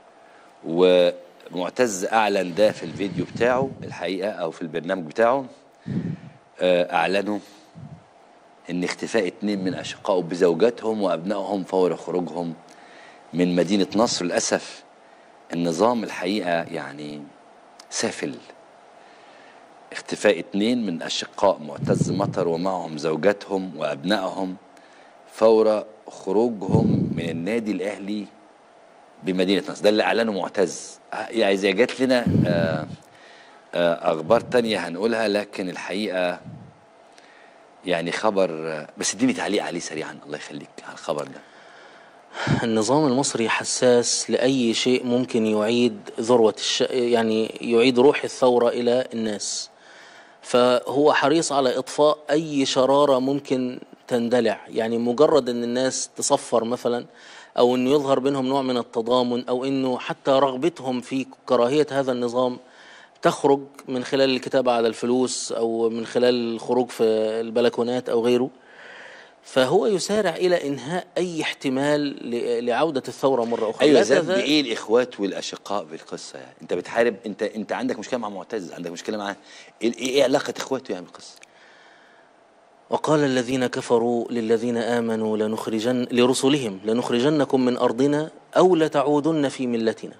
ومعتز اعلن ده في الفيديو بتاعه الحقيقه او في البرنامج بتاعه آه، اعلنوا ان اختفاء اتنين من اشقائه بزوجاتهم وابنائهم فور خروجهم من مدينة نصر للأسف النظام الحقيقة يعني سافل اختفاء اتنين من أشقاء معتز مطر ومعهم زوجاتهم وأبنائهم فور خروجهم من النادي الأهلي بمدينة نصر ده اللي أعلنه معتز يعني إذا جات لنا آه، آه، أخبار تانية هنقولها لكن الحقيقة يعني خبر آه، بس اديني تعليق عليه سريعا الله يخليك على الخبر ده النظام المصري حساس لأي شيء ممكن يعيد ذروة الش... يعني يعيد روح الثورة إلى الناس فهو حريص على إطفاء أي شرارة ممكن تندلع يعني مجرد أن الناس تصفر مثلا أو أن يظهر بينهم نوع من التضامن أو أنه حتى رغبتهم في كراهية هذا النظام تخرج من خلال الكتابة على الفلوس أو من خلال الخروج في البلكونات أو غيره فهو يسارع الى انهاء اي احتمال ل- لعوده الثوره مره اخرى ايوه لا ذنب تزال- ايه الاخوات والاشقاء بالقصه يعني انت بتحارب انت انت عندك مشكله مع معتز عندك مشكله معاه ايه ايه علاقه اخواته يعني بالقصه وقال الذين كفروا للذين امنوا لنخرجن لرسلهم لنخرجنكم من ارضنا او لتعودن في ملتنا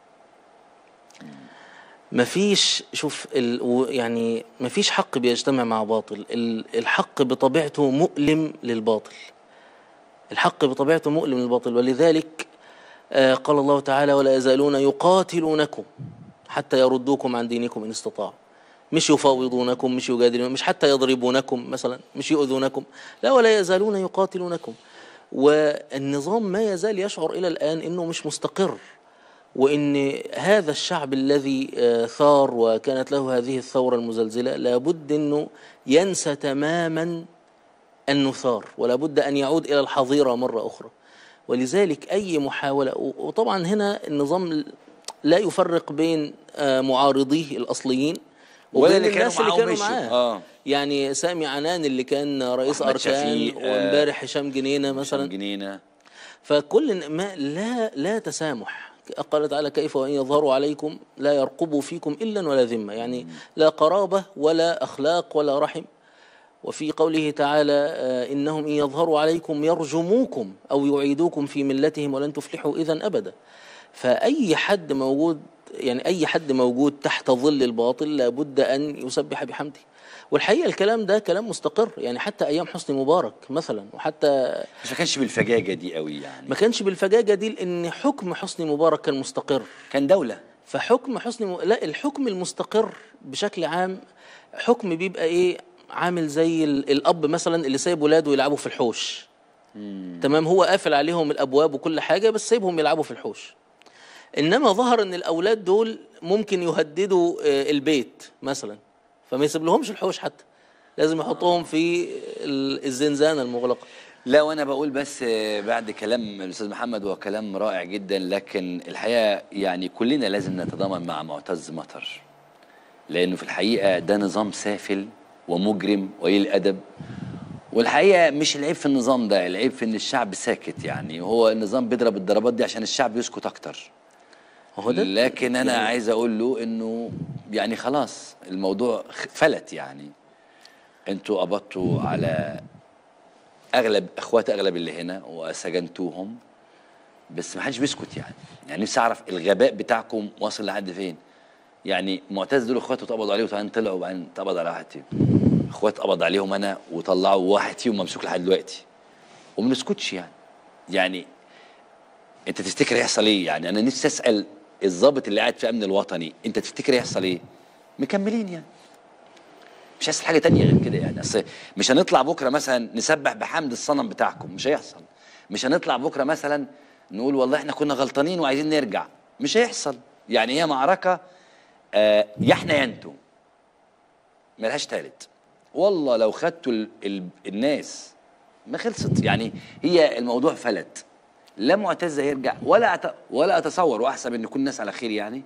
مفيش شوف ال و- يعني مفيش حق بيجتمع مع باطل ال- الحق بطبيعته مؤلم للباطل الحق بطبيعته مؤلم للباطل ولذلك آه، قال الله تعالى ولا يزالون يقاتلونكم حتى يردوكم عن دينكم ان استطاعوا مش يفاوضونكم مش يجادلون مش حتى يضربونكم مثلا مش يؤذونكم لا ولا يزالون يقاتلونكم والنظام ما يزال يشعر الى الان انه مش مستقر وان هذا الشعب الذي آه، ثار وكانت له هذه الثوره المزلزله لابد انه ينسى تماما انه ثار ولا بد ان يعود الى الحظيره مره اخرى ولذلك أي محاولة و- وطبعا هنا النظام لا يفرق بين آه، معارضيه الأصليين ولا وبين اللي كانوا الناس اللي معاهم كانوا مشوا. معاه آه. يعني سامي عنان اللي كان رئيس وأحمد أركان شفيق، آه، وامبارح هشام جنينة مثلا مثلا جنينه فكل ما لا لا تسامح قال تعالى كيف وإن يظهروا عليكم لا يرقبوا فيكم إلا ولا ذمة يعني لا قرابة ولا أخلاق ولا رحم وفي قوله تعالى آه، إنهم إن يظهروا عليكم يرجموكم أو يعيدوكم في ملتهم ولن تفلحوا إذا أبدا فأي حد موجود يعني أي حد موجود تحت ظل الباطل لابد أن يسبح بحمده والحقيقة الكلام ده كلام مستقر يعني حتى أيام حسني مبارك مثلا وحتى بس ما كانش بالفجاجه دي قوي يعني ما كانش بالفجاجة دي لأن حكم حسني مبارك كان مستقر كان دوله فحكم حسني م... لا الحكم المستقر بشكل عام حكم بيبقى ايه عامل زي ال- الاب مثلا اللي سايب ولاده يلعبوا في الحوش تمام هو قافل عليهم الابواب وكل حاجه بس سايبهم يلعبوا في الحوش انما ظهر ان الاولاد دول ممكن يهددوا آه، البيت مثلا فما يسيب لهمش الحوش حتى لازم يحطهم في ال- الزنزانه المغلقه لا وانا بقول بس آه، بعد كلام الاستاذ محمد هو كلام رائع جدا لكن الحقيقه يعني كلنا لازم نتضامن مع معتز مطر لانه في الحقيقه ده نظام سافل ومجرم وقليل الادب والحقيقه مش العيب في النظام ده العيب في ان الشعب ساكت يعني هو النظام بيضرب الضربات دي عشان الشعب يسكت اكتر هو ده لكن انا عايز اقول له انه يعني خلاص الموضوع خ- فلت يعني انتوا قبضتوا على اغلب اخوات اغلب اللي هنا وسجنتوهم بس ما حدش بيسكت يعني يعني نفسي اعرف الغباء بتاعكم واصل لحد فين يعني معتز دول اخواته اتقبض عليه وبعدين طلعوا وبعدين اتقبض على واحد فيهم اخوات اتقبض عليهم انا وطلعوا واحد فيهم ممسوك لحد دلوقتي وما بنسكتش يعني يعني انت تفتكر يحصل ايه يعني انا نفسي اسال الضابط اللي قاعد في امن الوطني انت تفتكر يحصل ايه مكملين يعني مش هيحصل حاجه تانية غير كده يعني اصل مش هنطلع بكره مثلا نسبح بحمد الصنم بتاعكم مش هيحصل مش هنطلع بكره مثلا نقول والله احنا كنا غلطانين وعايزين نرجع مش هيحصل يعني هي معركه آه يا احنا يا انتوا ملهاش تالت والله لو خدتوا ال ال الناس ما خلصت يعني هي الموضوع فلت لا معتز هيرجع ولا أت ولا اتصور واحسب ان كل الناس على خير يعني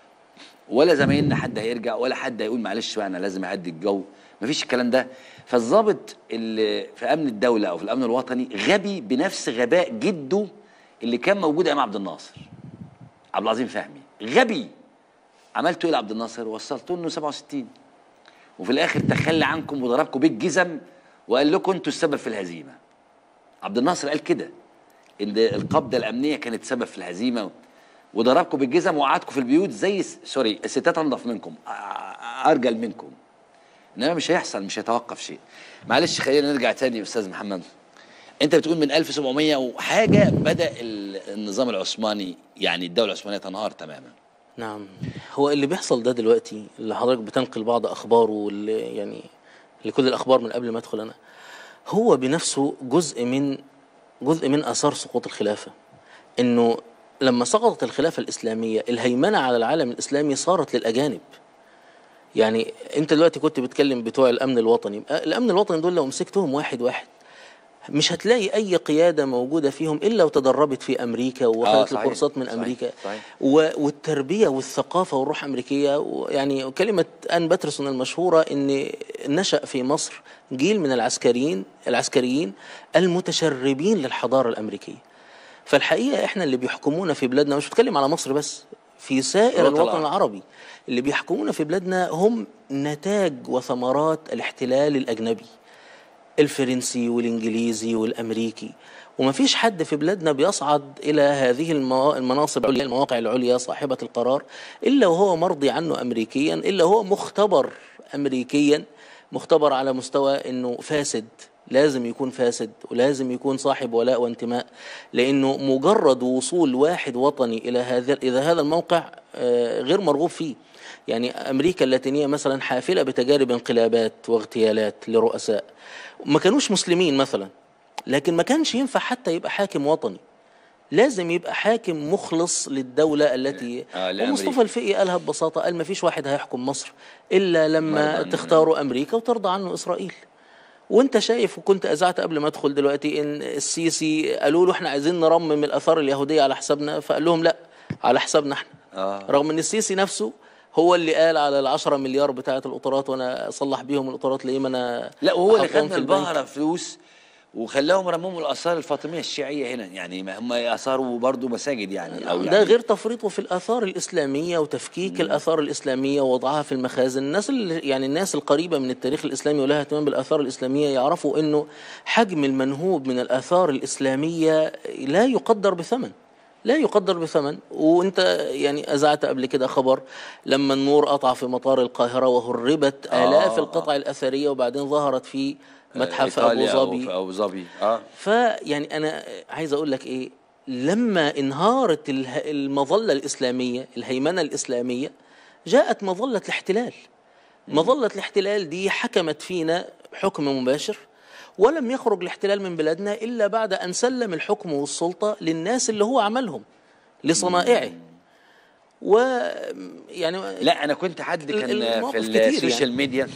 ولا زمايلنا حد هيرجع ولا حد هيقول معلش بقى انا لازم اهدي الجو مفيش الكلام ده فالضابط اللي في امن الدوله او في الامن الوطني غبي بنفس غباء جده اللي كان موجود ايام عبد الناصر عبد العظيم فهمي غبي عملته ايه لعبد الناصر وصلته انه 67 وفي الاخر تخلى عنكم وضربكم بالجزم وقال لكم انتوا السبب في الهزيمه عبد الناصر قال كده ان القبضه الامنيه كانت سبب في الهزيمه وضربكم بالجزم وقعدكم في البيوت زي س- سوري الستات انضف منكم أ- أ- ارجل منكم انما مش هيحصل مش هيتوقف شيء معلش خلينا نرجع تاني يا استاذ محمد انت بتقول من 1700 وحاجه بدا ال- النظام العثماني يعني الدوله العثمانيه تنهار تماما نعم هو اللي بيحصل ده دلوقتي اللي حضرتك بتنقل بعض اخباره واللي يعني لكل الاخبار من قبل ما ادخل انا هو بنفسه جزء من جزء من اثار سقوط الخلافه انه لما سقطت الخلافه الاسلاميه الهيمنه على العالم الاسلامي صارت للاجانب يعني انت دلوقتي كنت بتكلم بتوع الامن الوطني الامن الوطني دول لو مسكتهم واحد واحد مش هتلاقي اي قياده موجوده فيهم الا وتدربت في امريكا واخذت صحيح. الكورسات من صحيح. امريكا صحيح. و- والتربيه والثقافه والروح امريكيه يعني كلمه ان باترسون المشهوره ان نشا في مصر جيل من العسكريين العسكريين المتشربين للحضاره الامريكيه فالحقيقه احنا اللي بيحكمونا في بلادنا مش بتكلم على مصر بس في سائر الوطن الوطن العربي. العربي اللي بيحكمونا في بلادنا هم نتاج وثمرات الاحتلال الاجنبي الفرنسي والانجليزي والامريكي وما فيش حد في بلادنا بيصعد الى هذه الموا- المناصب العليا المواقع العليا صاحبه القرار الا وهو مرضي عنه امريكيا الا هو مختبر امريكيا مختبر على مستوى انه فاسد لازم يكون فاسد ولازم يكون صاحب ولاء وانتماء لانه مجرد وصول واحد وطني الى هذا الى هذا الموقع آه، غير مرغوب فيه يعني امريكا اللاتينيه مثلا حافله بتجارب انقلابات واغتيالات لرؤساء ما كانوش مسلمين مثلا لكن ما كانش ينفع حتى يبقى حاكم وطني لازم يبقى حاكم مخلص للدولة التي آه، لأمريكا. ومصطفى الفقي قالها ببساطة قال ما فيش واحد هيحكم مصر إلا لما مرضى. تختاروا أمريكا وترضى عنه إسرائيل وانت شايف وكنت اذعت قبل ما ادخل دلوقتي ان السيسي قالوا له احنا عايزين نرمم الاثار اليهوديه على حسابنا فقال لهم لا على حسابنا احنا آه. رغم ان السيسي نفسه هو اللي قال على العشرة مليار بتاعة القطارات وانا اصلح بيهم القطارات ليه ما انا لا وهو اللي أحطهم خد في من البنك. البهرة فلوس وخلاهم رمموا الاثار الفاطميه الشيعيه هنا يعني ما هم اثاروا برضو مساجد يعني او ده يعني غير تفريطه في الاثار الاسلاميه وتفكيك الاثار الاسلاميه ووضعها في المخازن الناس اللي يعني الناس القريبه من التاريخ الاسلامي ولها اهتمام بالاثار الاسلاميه يعرفوا انه حجم المنهوب من الاثار الاسلاميه لا يقدر بثمن لا يقدر بثمن وانت يعني اذعت قبل كده خبر لما النور قطع في مطار القاهره وهربت الاف آه. القطع الاثريه وبعدين ظهرت في متحف ابو إيطاليا أو ظبي في ابو ظبي اه فيعني انا عايز اقول لك ايه لما انهارت اله- المظله الاسلاميه الهيمنه الاسلاميه جاءت مظله الاحتلال مظله الاحتلال دي حكمت فينا حكم مباشر ولم يخرج الاحتلال من بلادنا الا بعد ان سلم الحكم والسلطه للناس اللي هو عملهم لصنائعه و يعني لا انا كنت حد ال- كان المواقف في كتير السوشيال يعني. ميديا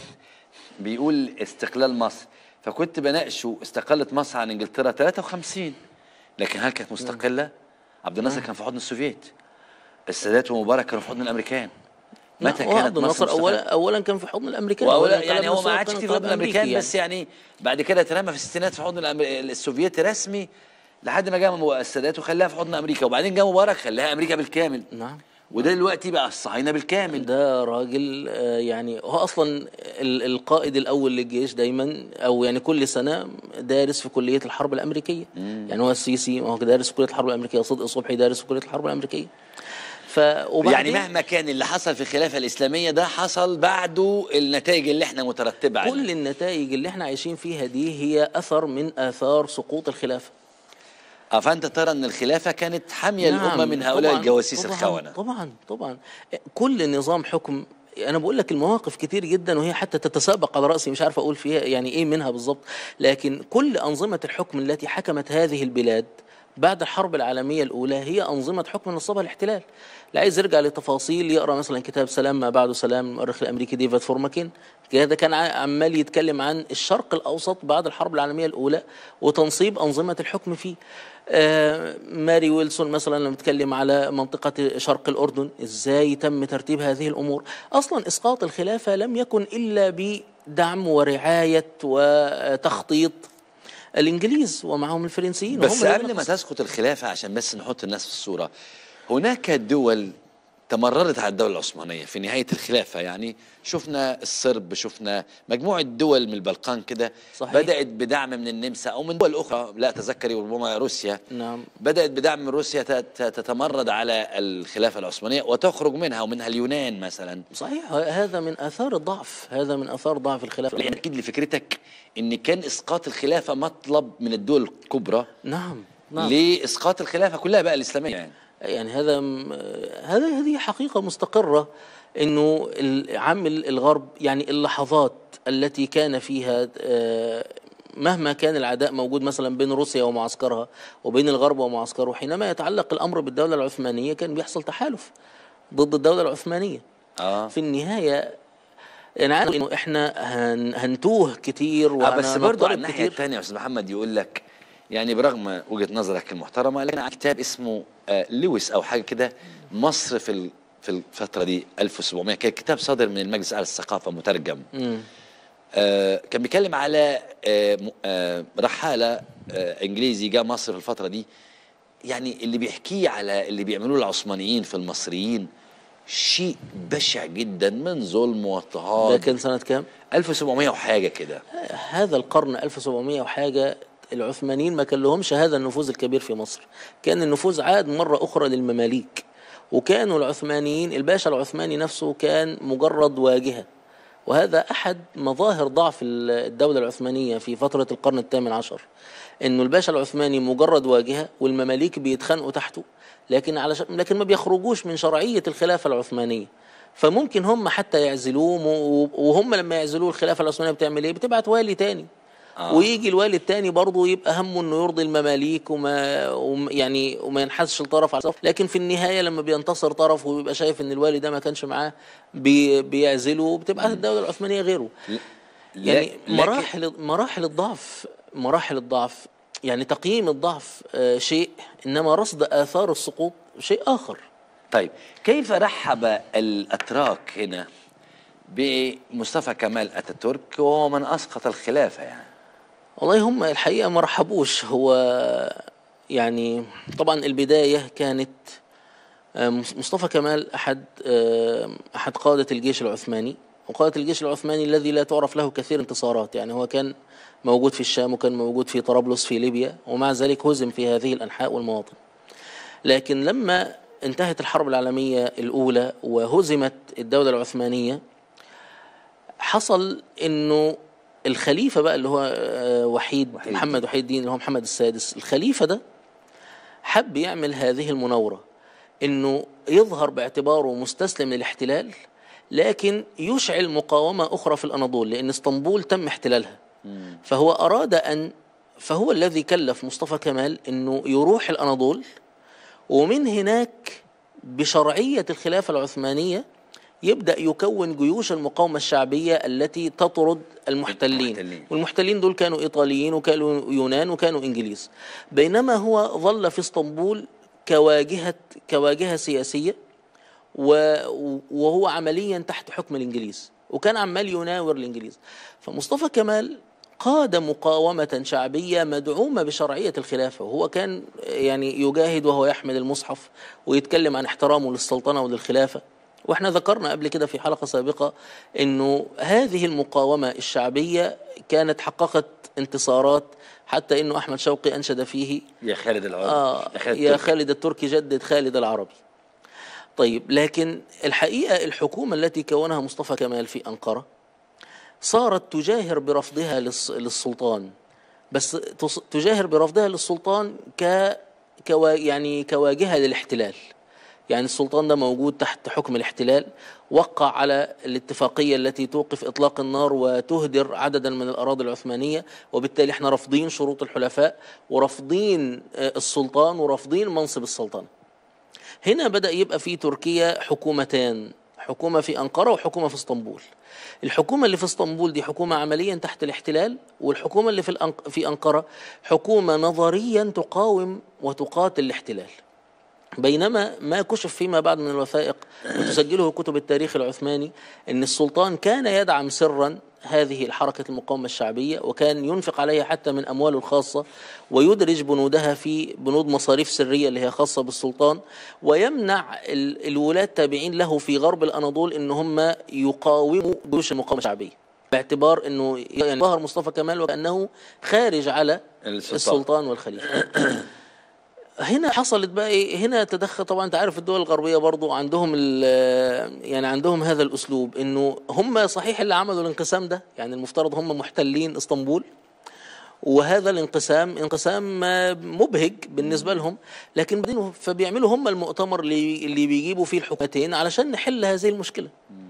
بيقول استقلال مصر فكنت بناقشه استقلت مصر عن انجلترا 53 لكن هل كانت مستقله؟ عبد الناصر كان في حضن السوفيت السادات ومبارك كانوا في حضن الامريكان متى وعبد كانت مصر الناصر مستقلة؟ اولا اولا كان في حضن الامريكان وأولا أولاً يعني انقلب هو مصر ما عادش وكان كتير في حضن انقلاب الامريكان أمريكي بس يعني بعد كده اترمى في الستينات في حضن الأمر... السوفيتي رسمي لحد ما جاء السادات وخلاها في حضن امريكا وبعدين جاء مبارك خلاها امريكا بالكامل نعم وده دلوقتي بقى الصهاينه بالكامل ده راجل آه، يعني هو اصلا ال- القائد الاول للجيش دايما او يعني كل سنه دارس في كليه الحرب الامريكيه يعني هو السيسي ما هو دارس في كليه الحرب الامريكيه صدق صبحي دارس في كليه الحرب الامريكيه ف يعني وبعدين مهما كان اللي حصل في الخلافه الاسلاميه ده حصل بعده النتائج اللي احنا مترتبه عليها كل النتائج اللي احنا عايشين فيها دي هي اثر من اثار سقوط الخلافه اه فانت ترى ان الخلافه كانت حاميه الامه من هؤلاء طبعاً، الجواسيس طبعاً الخونه طبعا طبعا كل نظام حكم انا بقول لك المواقف كتير جدا وهي حتى تتسابق على راسي مش عارف اقول فيها يعني ايه منها بالظبط لكن كل انظمه الحكم التي حكمت هذه البلاد بعد الحرب العالميه الاولى هي انظمه حكم نصبها الاحتلال لا عايز يرجع لتفاصيل يقرا مثلا كتاب سلام ما بعده سلام المؤرخ الامريكي ديفيد فورماكين هذا كان ع- عمال يتكلم عن الشرق الاوسط بعد الحرب العالميه الاولى وتنصيب انظمه الحكم فيه آه، ماري ويلسون مثلا لما بتكلم على منطقة شرق الأردن إزاي تم ترتيب هذه الأمور أصلا إسقاط الخلافة لم يكن إلا بدعم ورعاية وتخطيط الإنجليز ومعهم الفرنسيين وهم بس اللي قبل ما نقصوا. تسقط الخلافه عشان بس نحط الناس في الصوره هناك دول تمردت على الدوله العثمانيه في نهايه الخلافه يعني شفنا الصرب شفنا مجموعه دول من البلقان كده صحيح. بدات بدعم من النمسا او من دول اخرى لا اتذكر ربما روسيا نعم بدات بدعم من روسيا تت- تتمرد على الخلافه العثمانيه وتخرج منها ومنها اليونان مثلا صحيح هذا من آثار الضعف هذا من آثار ضعف الخلافة يعني اكيد لفكرتك ان كان اسقاط الخلافه مطلب من الدول الكبرى نعم نعم لاسقاط الخلافه كلها بقى الاسلاميه يعني يعني هذا م- هذا هذه حقيقة مستقرة انه ال- عامل الغرب يعني اللحظات التي كان فيها آه، مهما كان العداء موجود مثلا بين روسيا ومعسكرها وبين الغرب ومعسكره حينما يتعلق الامر بالدولة العثمانية كان بيحصل تحالف ضد الدولة العثمانية اه في النهاية انا عارف انه احنا هن هنتوه كتير آه بس برضه على وهنضطرب الناحيه كتير الثانيه يا استاذ محمد يقول لك يعني برغم وجهه نظرك المحترمه لكن عندي كتاب اسمه آه لويس او حاجه كده مصر في ال- في الفتره دي 1700 كان كتاب صادر من المجلس الاعلى للثقافه مترجم مم. آه كان بيتكلم على آه م- آه رحاله آه انجليزي جاء مصر في الفتره دي يعني اللي بيحكيه على اللي بيعملوه العثمانيين في المصريين شيء بشع جدا من ظلم ده واضطهاد كان سنة كام؟ 1700 وحاجه كده هذا القرن 1700 وحاجة العثمانيين ما كان لهمش هذا النفوذ الكبير في مصر كان النفوذ عاد مرة أخرى للمماليك وكانوا العثمانيين الباشا العثماني نفسه كان مجرد واجهة وهذا أحد مظاهر ضعف الدولة العثمانية في فترة القرن الثامن عشر إنه الباشا العثماني مجرد واجهة والمماليك بيتخانقوا تحته لكن على ش... لكن ما بيخرجوش من شرعية الخلافة العثمانية فممكن هم حتى يعزلوه و- وهم لما يعزلوه الخلافة العثمانية بتعمل ايه بتبعت والي تاني آه. ويجي الوالي التاني برضه يبقى همه انه يرضي المماليك وما وم- يعني وما ينحازش الطرف على الطرف لكن في النهايه لما بينتصر طرف ويبقى شايف ان الوالي ده ما كانش معاه بي بيعزله وبتبقى الدوله العثمانيه غيره يعني لكن- مراحل مراحل الضعف مراحل الضعف يعني تقييم الضعف آه، شيء انما رصد اثار السقوط شيء اخر طيب كيف رحب الاتراك هنا بمصطفى كمال اتاتورك وهو من اسقط الخلافه يعني والله هم الحقيقه ما رحبوش هو يعني طبعا البدايه كانت آه، مصطفى كمال احد آه، احد قاده الجيش العثماني وقاده الجيش العثماني الذي لا تعرف له كثير انتصارات يعني هو كان موجود في الشام وكان موجود في طرابلس في ليبيا ومع ذلك هزم في هذه الانحاء والمواطن لكن لما انتهت الحرب العالميه الاولى وهزمت الدوله العثمانيه حصل انه الخليفه بقى اللي هو آه، وحيد, وحيد محمد وحيد الدين اللي هو محمد السادس الخليفه ده حب يعمل هذه المناوره انه يظهر باعتباره مستسلم للاحتلال لكن يشعل مقاومه اخرى في الاناضول لان اسطنبول تم احتلالها فهو اراد ان فهو الذي كلف مصطفى كمال انه يروح الاناضول ومن هناك بشرعيه الخلافه العثمانيه يبدا يكون جيوش المقاومه الشعبيه التي تطرد المحتلين المحتلين. والمحتلين دول كانوا ايطاليين وكانوا يونان وكانوا انجليز بينما هو ظل في اسطنبول كواجهه كواجهه سياسيه و- وهو عمليا تحت حكم الانجليز وكان عمال يناور الانجليز فمصطفى كمال قاد مقاومة شعبية مدعومة بشرعية الخلافة وهو كان يعني يجاهد وهو يحمل المصحف ويتكلم عن احترامه للسلطنة وللخلافة واحنا ذكرنا قبل كده في حلقة سابقة انه هذه المقاومة الشعبية كانت حققت انتصارات حتى انه احمد شوقي انشد فيه يا خالد العربي آه يا خالد يا تركي. خالد التركي جدد خالد العربي طيب لكن الحقيقة الحكومة التي كونها مصطفى كمال في أنقرة صارت تجاهر برفضها للس- للسلطان بس تص- تجاهر برفضها للسلطان ك كوا يعني كواجهة للاحتلال يعني السلطان ده موجود تحت حكم الاحتلال وقع على الاتفاقية التي توقف إطلاق النار وتهدر عددا من الأراضي العثمانية وبالتالي احنا رافضين شروط الحلفاء ورافضين آه، السلطان ورافضين منصب السلطنة هنا بدأ يبقى في تركيا حكومتان حكومة في أنقرة وحكومة في اسطنبول الحكومة اللي في اسطنبول دي حكومة عمليا تحت الاحتلال والحكومة اللي في الأنق... في أنقرة حكومة نظريا تقاوم وتقاتل الاحتلال بينما ما كشف فيما بعد من الوثائق وتسجله كتب التاريخ العثماني أن السلطان كان يدعم سرا هذه الحركة المقاومة الشعبية وكان ينفق عليها حتى من أمواله الخاصة ويدرج بنودها في بنود مصاريف سرية اللي هي خاصة بالسلطان ويمنع ال- الولاة التابعين له في غرب الأناضول أن هم يقاوموا جيوش المقاومة الشعبية باعتبار أنه يعني ظهر مصطفى كمال وكأنه خارج على السلطان. السلطان والخليفة هنا حصلت بقى ايه هنا تدخل طبعا انت عارف الدول الغربيه برضو عندهم ال- يعني عندهم هذا الاسلوب انه هم صحيح اللي عملوا الانقسام ده يعني المفترض هم محتلين اسطنبول وهذا الانقسام انقسام آه، مبهج بالنسبه لهم لكن بعدين فبيعملوا هم المؤتمر اللي اللي بيجيبوا فيه الحكومتين علشان نحل هذه المشكله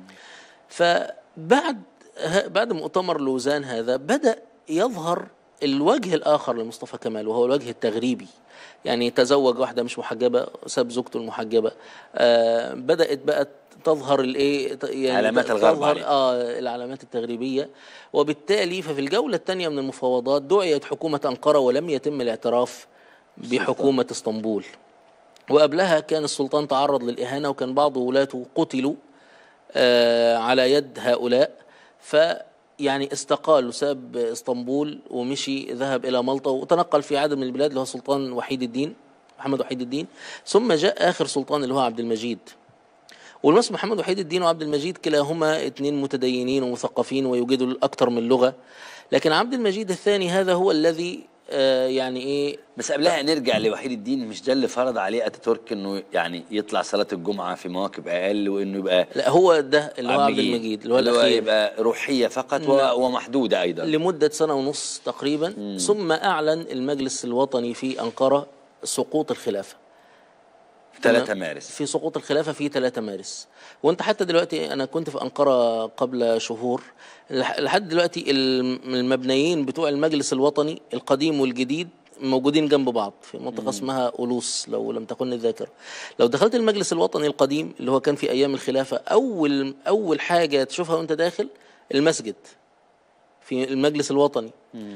فبعد ه- بعد مؤتمر لوزان هذا بدأ يظهر الوجه الآخر لمصطفى كمال وهو الوجه التغريبي يعني تزوج واحدة مش محجبة ساب زوجته المحجبة آه بدأت بقى تظهر الايه ت- يعني علامات ت- الغرب تظهر عليه. اه العلامات التغريبية وبالتالي ففي الجولة الثانية من المفاوضات دعيت حكومة أنقرة ولم يتم الاعتراف بحكومة اسطنبول وقبلها كان السلطان تعرض للإهانة وكان بعض ولاته قتلوا آه، على يد هؤلاء فيعني استقال وساب اسطنبول ومشي ذهب إلى مالطا وتنقل في عدد من البلاد اللي هو سلطان وحيد الدين محمد وحيد الدين ثم جاء آخر سلطان اللي هو عبد المجيد والمس محمد وحيد الدين وعبد المجيد كلاهما اثنين متدينين ومثقفين ويوجدوا أكثر من لغة لكن عبد المجيد الثاني هذا هو الذي آه، يعني ايه بس قبلها نرجع لوحيد الدين مش ده اللي فرض عليه اتاتورك انه يعني يطلع صلاه الجمعه في مواكب اقل وانه يبقى لا هو ده اللي هو عبد المجيد اللي هو الاخير يبقى روحيه فقط و- نعم. ومحدوده ايضا لمدة سنة ونص تقريبا ثم أعلن المجلس الوطني في أنقرة سقوط الخلافة 3 تمام. مارس في سقوط الخلافة في 3 مارس وانت حتى دلوقتي انا كنت في أنقرة قبل شهور لح- لحد دلوقتي الم- المبنيين بتوع المجلس الوطني القديم والجديد موجودين جنب بعض في منطقة اسمها أولوس لو لم تكن الذاكرة لو دخلت المجلس الوطني القديم اللي هو كان في أيام الخلافة أول أول حاجة تشوفها وانت داخل المسجد في المجلس الوطني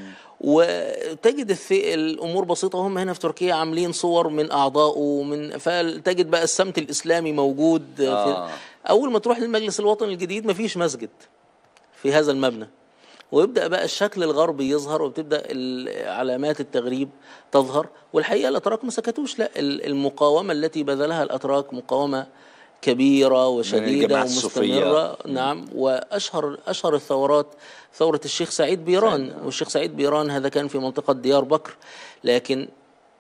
وتجد الث- الامور بسيطه هم هنا في تركيا عاملين صور من اعضائه ومن فتجد بقى السمت الاسلامي موجود آه. في اول ما تروح للمجلس الوطني الجديد مفيش مسجد في هذا المبنى ويبدا بقى الشكل الغربي يظهر وبتبدا ال- علامات التغريب تظهر والحقيقه الاتراك ما سكتوش لا ال- المقاومه التي بذلها الاتراك مقاومه كبيره وشديده الجماعة الصوفية. ومستمره نعم واشهر اشهر الثورات ثوره الشيخ سعيد بيران والشيخ سعيد بيران هذا كان في منطقه ديار بكر لكن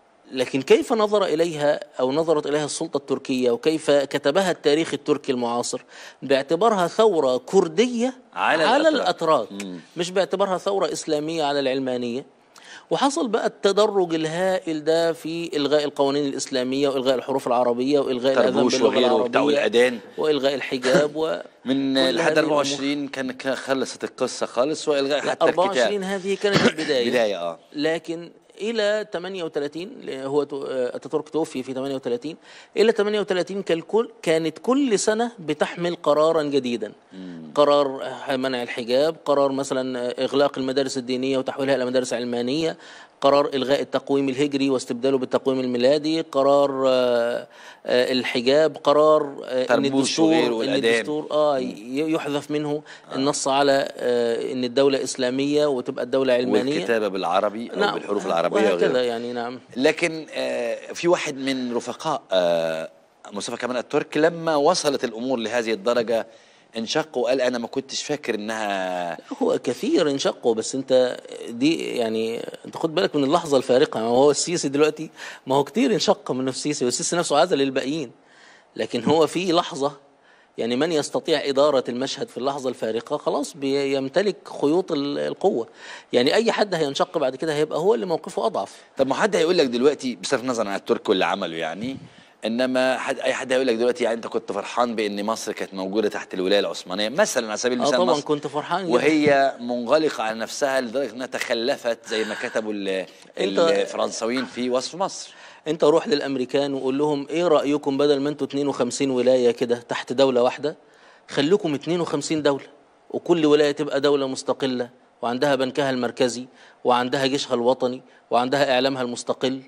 لكن كيف نظر إليها أو نظرت إليها السلطة التركية وكيف كتبها التاريخ التركي المعاصر باعتبارها ثورة كردية على على الأتراك. الأتراك مش باعتبارها ثورة إسلامية على العلمانية وحصل بقى التدرج الهائل ده في إلغاء القوانين الإسلامية وإلغاء الحروف العربية وإلغاء الأذان طربوش باللغة وغيره وبتاع العربية والأذان. وإلغاء الحجاب و من كل لحد هذه الأمور. 24 كان كان خلصت القصه خالص والغاء لا، حتى 24 الكتاب هذه كانت البداية بدايه اه لكن الى 38 هو تو- اتاتورك توفي في 38 الى 38 كالكل كانت كل سنه بتحمل قرارا جديدا قرار منع الحجاب قرار مثلا اغلاق المدارس الدينيه وتحويلها الى مدارس علمانيه قرار الغاء التقويم الهجري واستبداله بالتقويم الميلادي قرار آه، آه، الحجاب قرار آه، ان طربوش الدستور وغيره ان والأذان. الدستور اه ي- يحذف منه النص على آه، ان الدوله اسلاميه وتبقى الدوله علمانيه والكتابه بالعربي او بالحروف العربيه وهكذا وغيره يعني نعم لكن آه، في واحد من رفقاء آه، مصطفى كمال الترك لما وصلت الامور لهذه الدرجه انشق وقال انا ما كنتش فاكر انها هو كثير انشقوا بس انت دي يعني انت خد بالك من اللحظه الفارقه ما هو السيسي دلوقتي ما هو كتير انشق من السيسي والسيسي نفسه عزل الباقيين لكن هو في لحظه يعني من يستطيع إدارة المشهد في اللحظة الفارقة خلاص بيمتلك خيوط ال- القوة يعني أي حد هينشق بعد كده هيبقى هو اللي موقفه أضعف طب ما حد هيقول لك دلوقتي بصرف النظر عن الترك واللي عمله يعني انما حد اي حد هيقول لك دلوقتي يعني انت كنت فرحان بان مصر كانت موجوده تحت الولايه العثمانيه مثلا على سبيل اه المثال طبعا مصر كنت فرحان جدا. وهي منغلقه على نفسها لدرجه انها تخلفت زي ما كتبوا ال- أنت- الفرنساويين في وصف مصر انت روح للامريكان وقول لهم ايه رايكم بدل ما انتوا 52 ولايه كده تحت دوله واحده خليكم 52 دوله وكل ولايه تبقى دوله مستقله وعندها بنكها المركزي وعندها جيشها الوطني وعندها اعلامها المستقل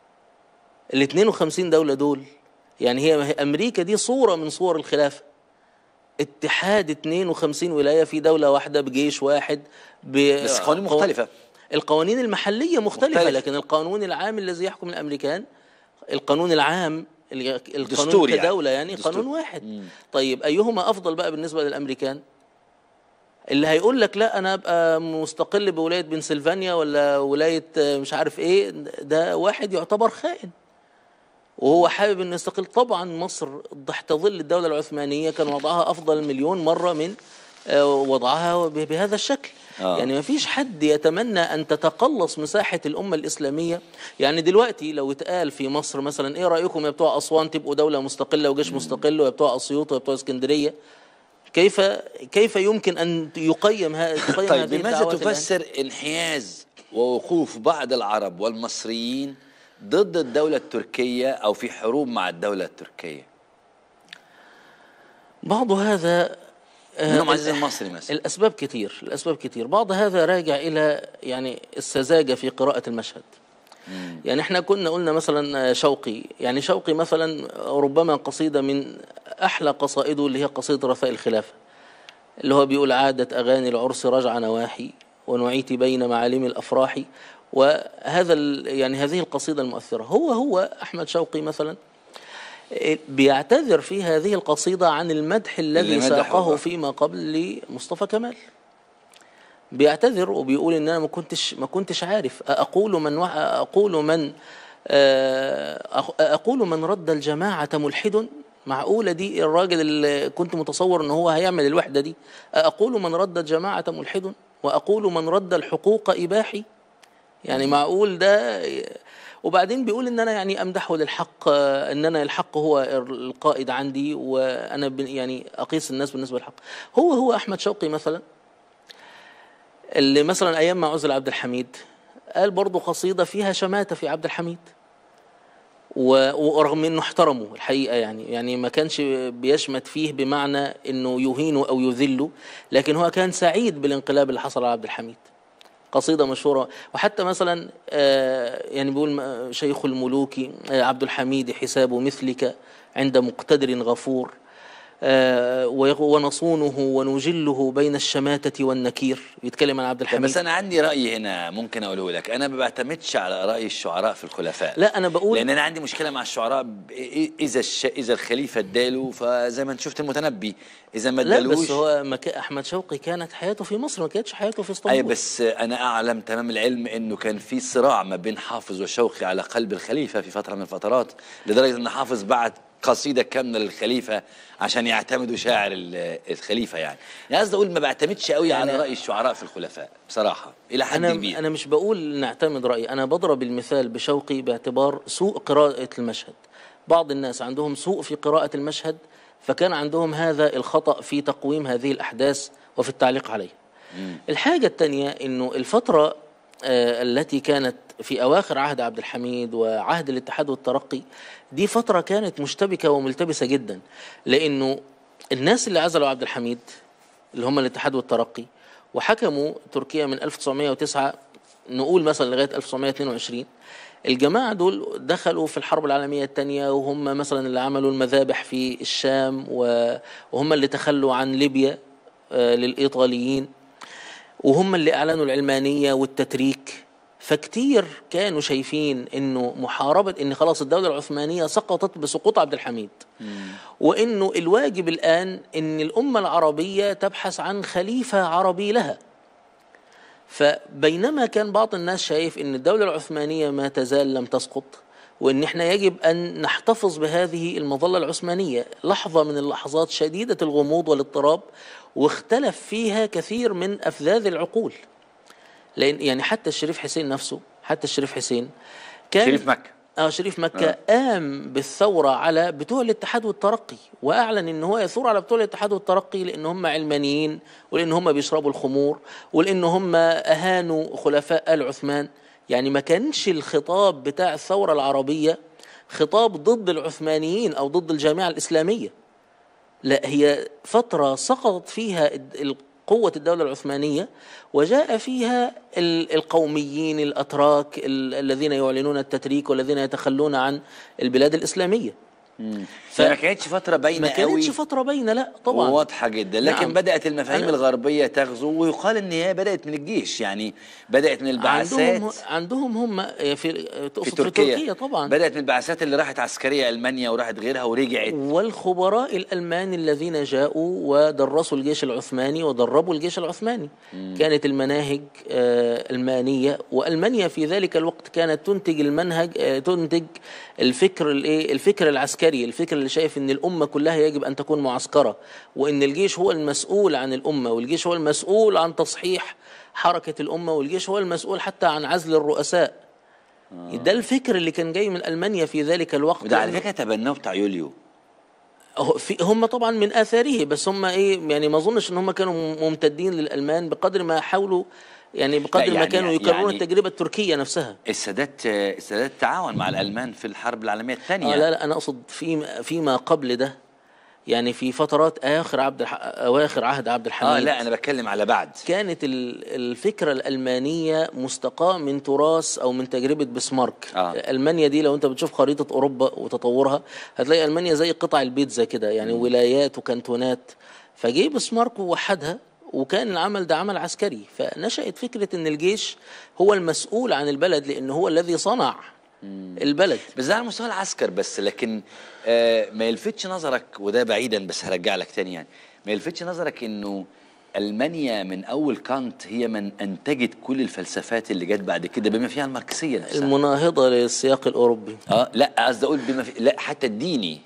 ال 52 دوله دول يعني هي هي امريكا دي صوره من صور الخلافه اتحاد 52 ولايه في دوله واحده بجيش واحد ب... بس قوانين مختلفة. القوانين المحليه مختلفه مختلف. لكن القانون العام الذي يحكم الامريكان القانون العام ال- القانون دستور يعني. كدوله يعني دستور. قانون واحد طيب ايهما افضل بقى بالنسبه للامريكان اللي هيقول لك لا انا ابقى مستقل بولايه بنسلفانيا ولا ولايه آه، مش عارف ايه ده واحد يعتبر خائن وهو حابب انه يستقل طبعا مصر تحت ظل الدوله العثمانيه كان وضعها افضل مليون مره من آه، وضعها ب- بهذا الشكل آه. يعني ما فيش حد يتمنى ان تتقلص مساحه الامه الاسلاميه يعني دلوقتي لو اتقال في مصر مثلا ايه رايكم يا بتوع اسوان تبقوا دوله مستقله وجيش مستقل ويا بتوع اسيوط ويا بتوع اسكندريه كيف كيف يمكن ان يقيم هذا تقيم طيب هذه بماذا الدعوات الآن؟ تفسر انحياز ووقوف بعض العرب والمصريين ضد الدولة التركية أو في حروب مع الدولة التركية بعض هذا آه، منهم عزيز المصري مثلا الأسباب كتير الأسباب كتير بعض هذا راجع إلى يعني السذاجة في قراءة المشهد يعني احنا كنا قلنا مثلا شوقي يعني شوقي مثلا ربما قصيدة من أحلى قصائده اللي هي قصيدة رثاء الخلافة اللي هو بيقول عادت أغاني العرس رجع نواحي ونعيت بين معالم الأفراح وهذا ال- يعني هذه القصيدة المؤثرة هو هو أحمد شوقي مثلا بيعتذر في هذه القصيدة عن المدح الذي اللي مدحه ساقه بقى. فيما قبل لمصطفى كمال بيعتذر وبيقول ان انا ما كنتش ما كنتش عارف اقول من وح- اقول من آه، أخ- اقول من رد الجماعه ملحد معقوله دي الراجل اللي كنت متصور ان هو هيعمل الوحده دي اقول من رد الجماعه ملحد واقول من رد الحقوق اباحي يعني معقول ده وبعدين بيقول ان انا يعني امدحه للحق آه، ان انا الحق هو القائد عندي وانا ب- يعني اقيس الناس بالنسبه للحق هو هو احمد شوقي مثلا اللي مثلا ايام ما عزل عبد الحميد قال برضه قصيده فيها شماته في عبد الحميد و- ورغم انه احترمه الحقيقه يعني يعني ما كانش بيشمت فيه بمعنى انه يهينه او يذله لكن هو كان سعيد بالانقلاب اللي حصل على عبد الحميد قصيدة مشهورة وحتى مثلا آه، يعني بيقول م- شيخ الملوك آه، عبد الحميد حساب مثلك عند مقتدر غفور آه، ويغ- ونصونه ونجله بين الشماتة والنكير يتكلم عن عبد طب الحميد بس انا عندي راي هنا ممكن اقوله لك انا ما بعتمدش على راي الشعراء في الخلفاء لا أنا بقول لان انا عندي مشكله مع الشعراء ب- إيه- اذا الش... اذا الخليفه اداله فزي ما انت شفت المتنبي اذا ما لا ادالوش بس هو مكا أحمد شوقي كانت حياته في مصر ما كانتش حياته في اسطنبول اي بس انا اعلم تمام العلم انه كان في صراع ما بين حافظ وشوقي على قلب الخليفه في فتره من الفترات لدرجه ان حافظ بعت قصيده كامله للخليفه عشان يعتمدوا شاعر ال- الخليفه يعني يعني قصدي اقول ما بعتمدش قوي على يعني- راي الشعراء في الخلفاء بصراحه الى حد أنا كبير أنا مش بقول نعتمد رأيي أنا بضرب المثال بشوقي باعتبار سوء قراءة المشهد بعض الناس عندهم سوء في قراءة المشهد فكان عندهم هذا الخطأ في تقويم هذه الأحداث وفي التعليق عليها الحاجة الثانية أنه الفترة آه، التي كانت في أواخر عهد عبد الحميد وعهد الاتحاد والترقي دي فترة كانت مشتبكة وملتبسة جدا لأنه الناس اللي عزلوا عبد الحميد اللي هم الاتحاد والترقي وحكموا تركيا من 1909 نقول مثلا لغايه 1922 الجماعه دول دخلوا في الحرب العالميه الثانيه وهم مثلا اللي عملوا المذابح في الشام و- وهم اللي تخلوا عن ليبيا آه، للايطاليين وهم اللي اعلنوا العلمانيه والتتريك فكتير كانوا شايفين انه محاربه ان خلاص الدوله العثمانيه سقطت بسقوط عبد الحميد وانه الواجب الان ان الامه العربيه تبحث عن خليفه عربي لها فبينما كان بعض الناس شايف ان الدوله العثمانيه ما تزال لم تسقط وان احنا يجب ان نحتفظ بهذه المظله العثمانيه لحظه من اللحظات شديده الغموض والاضطراب واختلف فيها كثير من افذاذ العقول لان يعني حتى الشريف حسين نفسه حتى الشريف حسين كان شريف مكه اه شريف مكة آه. قام بالثورة على بتوع الاتحاد والترقي وأعلن إن هو يثور على بتوع الاتحاد والترقي لأن هم علمانيين ولأن هم بيشربوا الخمور ولأن هم أهانوا خلفاء آل عثمان يعني ما كانش الخطاب بتاع الثورة العربية خطاب ضد العثمانيين أو ضد الجامعة الإسلامية لا هي فترة سقطت فيها الد- قوة الدولة العثمانية وجاء فيها ال- القوميين الأتراك ال- الذين يعلنون التتريك والذين يتخلون عن البلاد الإسلامية ف- فما كانتش فتره باينه ما كانتش قوي فترة باينة لا طبعا واضحه جدا لكن نعم. بدات المفاهيم أنا- الغربيه تغزو ويقال ان هي بدات من الجيش يعني بدات من البعثات عندهم عندهم هم في في تقصد في تركيا, تركيا طبعا بدات من البعثات اللي راحت عسكريه المانيا وراحت غيرها ورجعت والخبراء الألمان الذين جاءوا ودرسوا الجيش العثماني ودربوا الجيش العثماني كانت المناهج آه، ألمانية وألمانيا في ذلك الوقت كانت تنتج المنهج آه، تنتج الفكر الايه الفكر العسكري الفكر اللي شايف ان الأمة كلها يجب أن تكون معسكرة وان الجيش هو المسؤول عن الأمة والجيش هو المسؤول عن تصحيح حركة الأمة والجيش هو المسؤول حتى عن عزل الرؤساء ده الفكر اللي كان جاي من ألمانيا في ذلك الوقت وده على لأنه- فكره تبناه بتاع يوليو هو في هم طبعا من اثاره بس هم ايه يعني ما اظنش ان هم كانوا ممتدين للالمان بقدر ما حاولوا يعني بقدر لا، ما يعني- كانوا يكررون يعني- التجربه التركيه نفسها السادات السادات تعاون مع الالمان في الحرب العالميه الثانيه آه لا لا انا اقصد في فيما قبل ده يعني في فترات اخر عبد الح... اواخر عهد عبد الحميد اه لا انا بتكلم على بعد كانت ال- الفكره الالمانيه مستقاه من تراث او من تجربه بسمارك آه. المانيا دي لو انت بتشوف خريطه اوروبا وتطورها هتلاقي المانيا زي قطع البيتزا كده يعني ولايات وكانتونات فجه بسمارك ووحدها وكان العمل ده عمل عسكري فنشأت فكرة ان الجيش هو المسؤول عن البلد لان هو الذي صنع البلد بس ده على مستوى العسكر بس لكن آه ما يلفتش نظرك وده بعيدا بس هرجع لك تاني يعني ما يلفتش نظرك انه المانيا من اول كانت هي من انتجت كل الفلسفات اللي جت بعد كده بما فيها الماركسيه نفسها المناهضة للسياق الاوروبي اه لا قصدي اقول بما في لا حتى الديني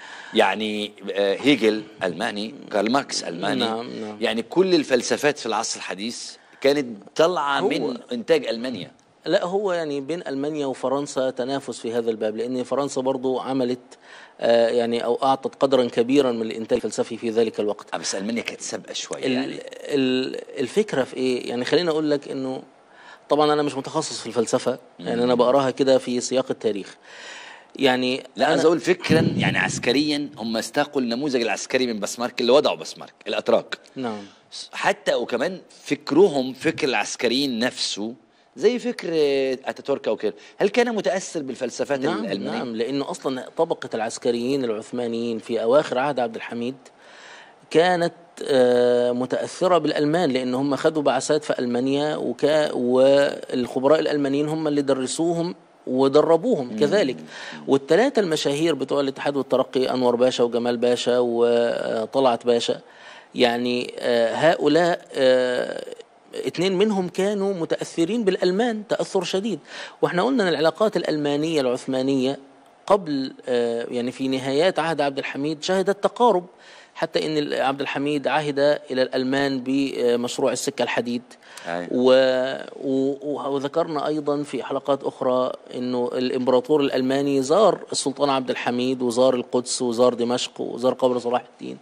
يعني آه هيجل الماني كارل ماركس الماني نعم، نعم. يعني كل الفلسفات في العصر الحديث كانت طالعه هو- من انتاج المانيا لا هو يعني بين المانيا وفرنسا تنافس في هذا الباب لان فرنسا برضو عملت آه يعني او اعطت قدرا كبيرا من الانتاج الفلسفي في ذلك الوقت آه بس المانيا كانت سابقه شويه ال- يعني ال- الفكره في ايه يعني خليني اقول لك انه طبعا انا مش متخصص في الفلسفه يعني انا بقراها كده في سياق التاريخ يعني لا عايز اقول فكرا يعني عسكريا هم استاقوا النموذج العسكري من بسمارك اللي وضعوا بسمارك الاتراك نعم حتى وكمان فكرهم فكر العسكريين نفسه زي فكر اتاتورك او كده هل كان متاثر بالفلسفات نعم الالمانيه نعم لانه اصلا طبقه العسكريين العثمانيين في اواخر عهد عبد الحميد كانت آه، متاثره بالالمان لان هم خدوا بعثات في المانيا وكا والخبراء الالمانيين هم اللي درسوهم ودربوهم كذلك والثلاثه المشاهير بتوع الاتحاد والترقي انور باشا وجمال باشا وطلعت باشا يعني آه، هؤلاء آه، اثنين منهم كانوا متاثرين بالالمان تاثر شديد واحنا قلنا ان العلاقات الالمانيه العثمانيه قبل آه، يعني في نهايات عهد عبد الحميد شهدت تقارب حتى ان عبد الحميد عهد الى الالمان بمشروع السكه الحديد أي. و... و... وذكرنا ايضا في حلقات اخرى انه الامبراطور الالماني زار السلطان عبد الحميد وزار القدس وزار دمشق وزار قبر صلاح الدين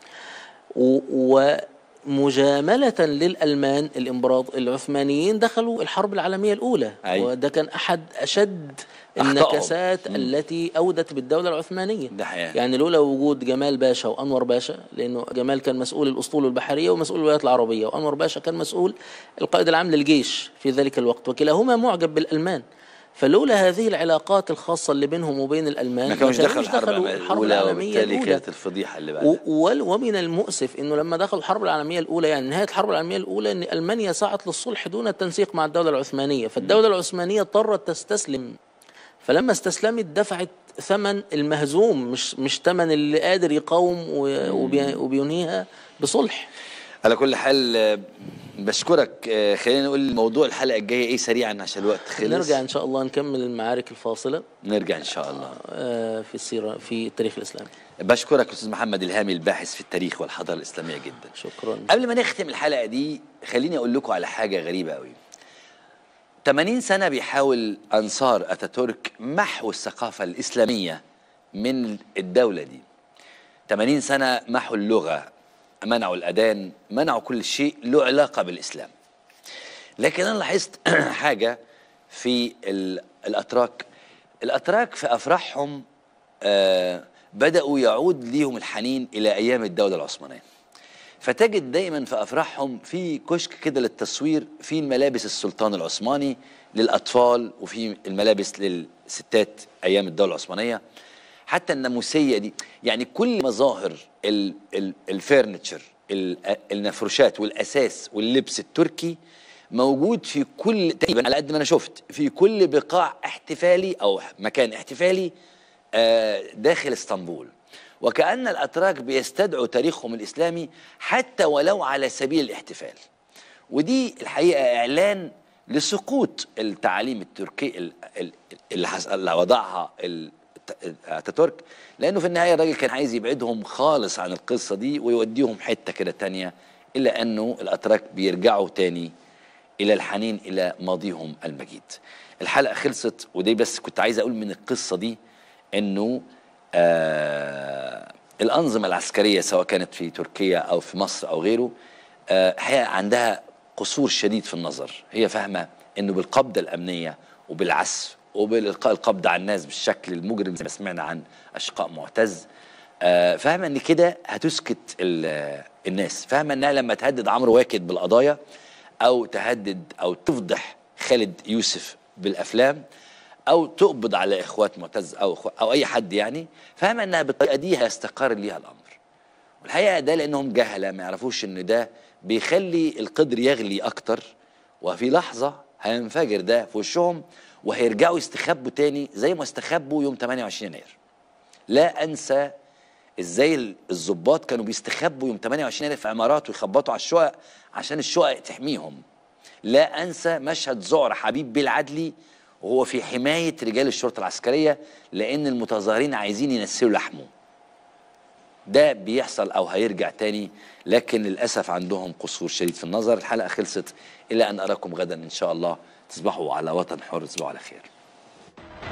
و... ومجاملة للألمان الإمبراط العثمانيين دخلوا الحرب العالمية الأولى أي. وده كان أحد أشد أخطائهم. النكسات التي أودت بالدولة العثمانية ده حقيقة. يعني لولا وجود جمال باشا وأنور باشا لأنه جمال كان مسؤول الأسطول البحرية ومسؤول الولايات العربية وأنور باشا كان مسؤول القائد العام للجيش في ذلك الوقت وكلاهما معجب بالألمان فلولا هذه العلاقات الخاصة اللي بينهم وبين الألمان ما كانوش دخلوا كانوش الحرب الحرب الاولى العالمية وبالتالي الأولى كانت الفضيحه اللي و- بعدها وال- ومن المؤسف انه لما دخلوا الحرب العالميه الاولى يعني نهايه الحرب العالميه الاولى ان المانيا سعت للصلح دون التنسيق مع الدوله العثمانيه فالدوله العثمانيه اضطرت تستسلم فلما استسلمت دفعت ثمن المهزوم مش مش ثمن اللي قادر يقاوم و- وبي- وبينهيها بصلح على كل حال آه، بشكرك آه، خلينا نقول موضوع الحلقه الجايه ايه سريعا عشان الوقت خلص نرجع ان شاء الله نكمل المعارك الفاصله نرجع ان شاء الله آه، في السيره في التاريخ الاسلامي بشكرك استاذ محمد الهامي الباحث في التاريخ والحضاره الاسلاميه جدا شكرا قبل ما نختم الحلقه دي خليني اقول لكم على حاجه غريبه قوي 80 سنه بيحاول انصار اتاتورك محو الثقافه الاسلاميه من الدوله دي 80 سنه محوا اللغه منعوا الاذان منعوا كل شيء له علاقه بالاسلام لكن انا لاحظت حاجه في ال- الاتراك الاتراك في افراحهم آه بداوا يعود ليهم الحنين الى ايام الدوله العثمانيه فتجد دايما في افراحهم في كشك كده للتصوير في الملابس السلطان العثماني للاطفال وفي الملابس للستات ايام الدوله العثمانيه حتى الناموسيه دي يعني كل مظاهر ال- ال- الفرنتشر ال- النفروشات والاساس واللبس التركي موجود في كل تقريبا على قد ما انا شفت في كل بقاع احتفالي او مكان احتفالي آه، داخل اسطنبول وكأن الأتراك بيستدعوا تاريخهم الإسلامي حتى ولو على سبيل الاحتفال ودي الحقيقة إعلان لسقوط التعاليم التركية ال- ال- اللي حس- اللي وضعها ال- الت- اتاتورك لانه في النهايه الراجل كان عايز يبعدهم خالص عن القصه دي ويوديهم حته كده تانية الا انه الاتراك بيرجعوا تاني الى الحنين الى ماضيهم المجيد الحلقه خلصت ودي بس كنت عايز اقول من القصه دي انه آه الانظمه العسكريه سواء كانت في تركيا او في مصر او غيره آه هي عندها قصور شديد في النظر هي فاهمه انه بالقبضه الامنيه وبالعسف وبالالقاء القبض على الناس بالشكل المجرم زي ما سمعنا عن اشقاء معتز آه فاهمه ان كده هتسكت ال- الناس فاهمه انها لما تهدد عمرو واكد بالقضايا او تهدد او تفضح خالد يوسف بالافلام او تقبض على اخوات معتز او إخوة او اي حد يعني فاهمه انها بالطريقه دي هيستقر ليها الامر والحقيقه ده لانهم جهله ما يعرفوش ان ده بيخلي القدر يغلي اكتر وفي لحظه هينفجر ده في وشهم وهيرجعوا يستخبوا تاني زي ما استخبوا يوم 28 يناير لا انسى ازاي الضباط كانوا بيستخبوا يوم 28 يناير في عمارات ويخبطوا على الشقق عشان الشقق تحميهم لا انسى مشهد زعر حبيب بالعدلي وهو في حمايه رجال الشرطه العسكريه لان المتظاهرين عايزين ينسلوا لحمه ده بيحصل او هيرجع تاني لكن للاسف عندهم قصور شديد في النظر الحلقه خلصت الى ان اراكم غدا ان شاء الله تصبحوا على وطن حر تصبحوا على خير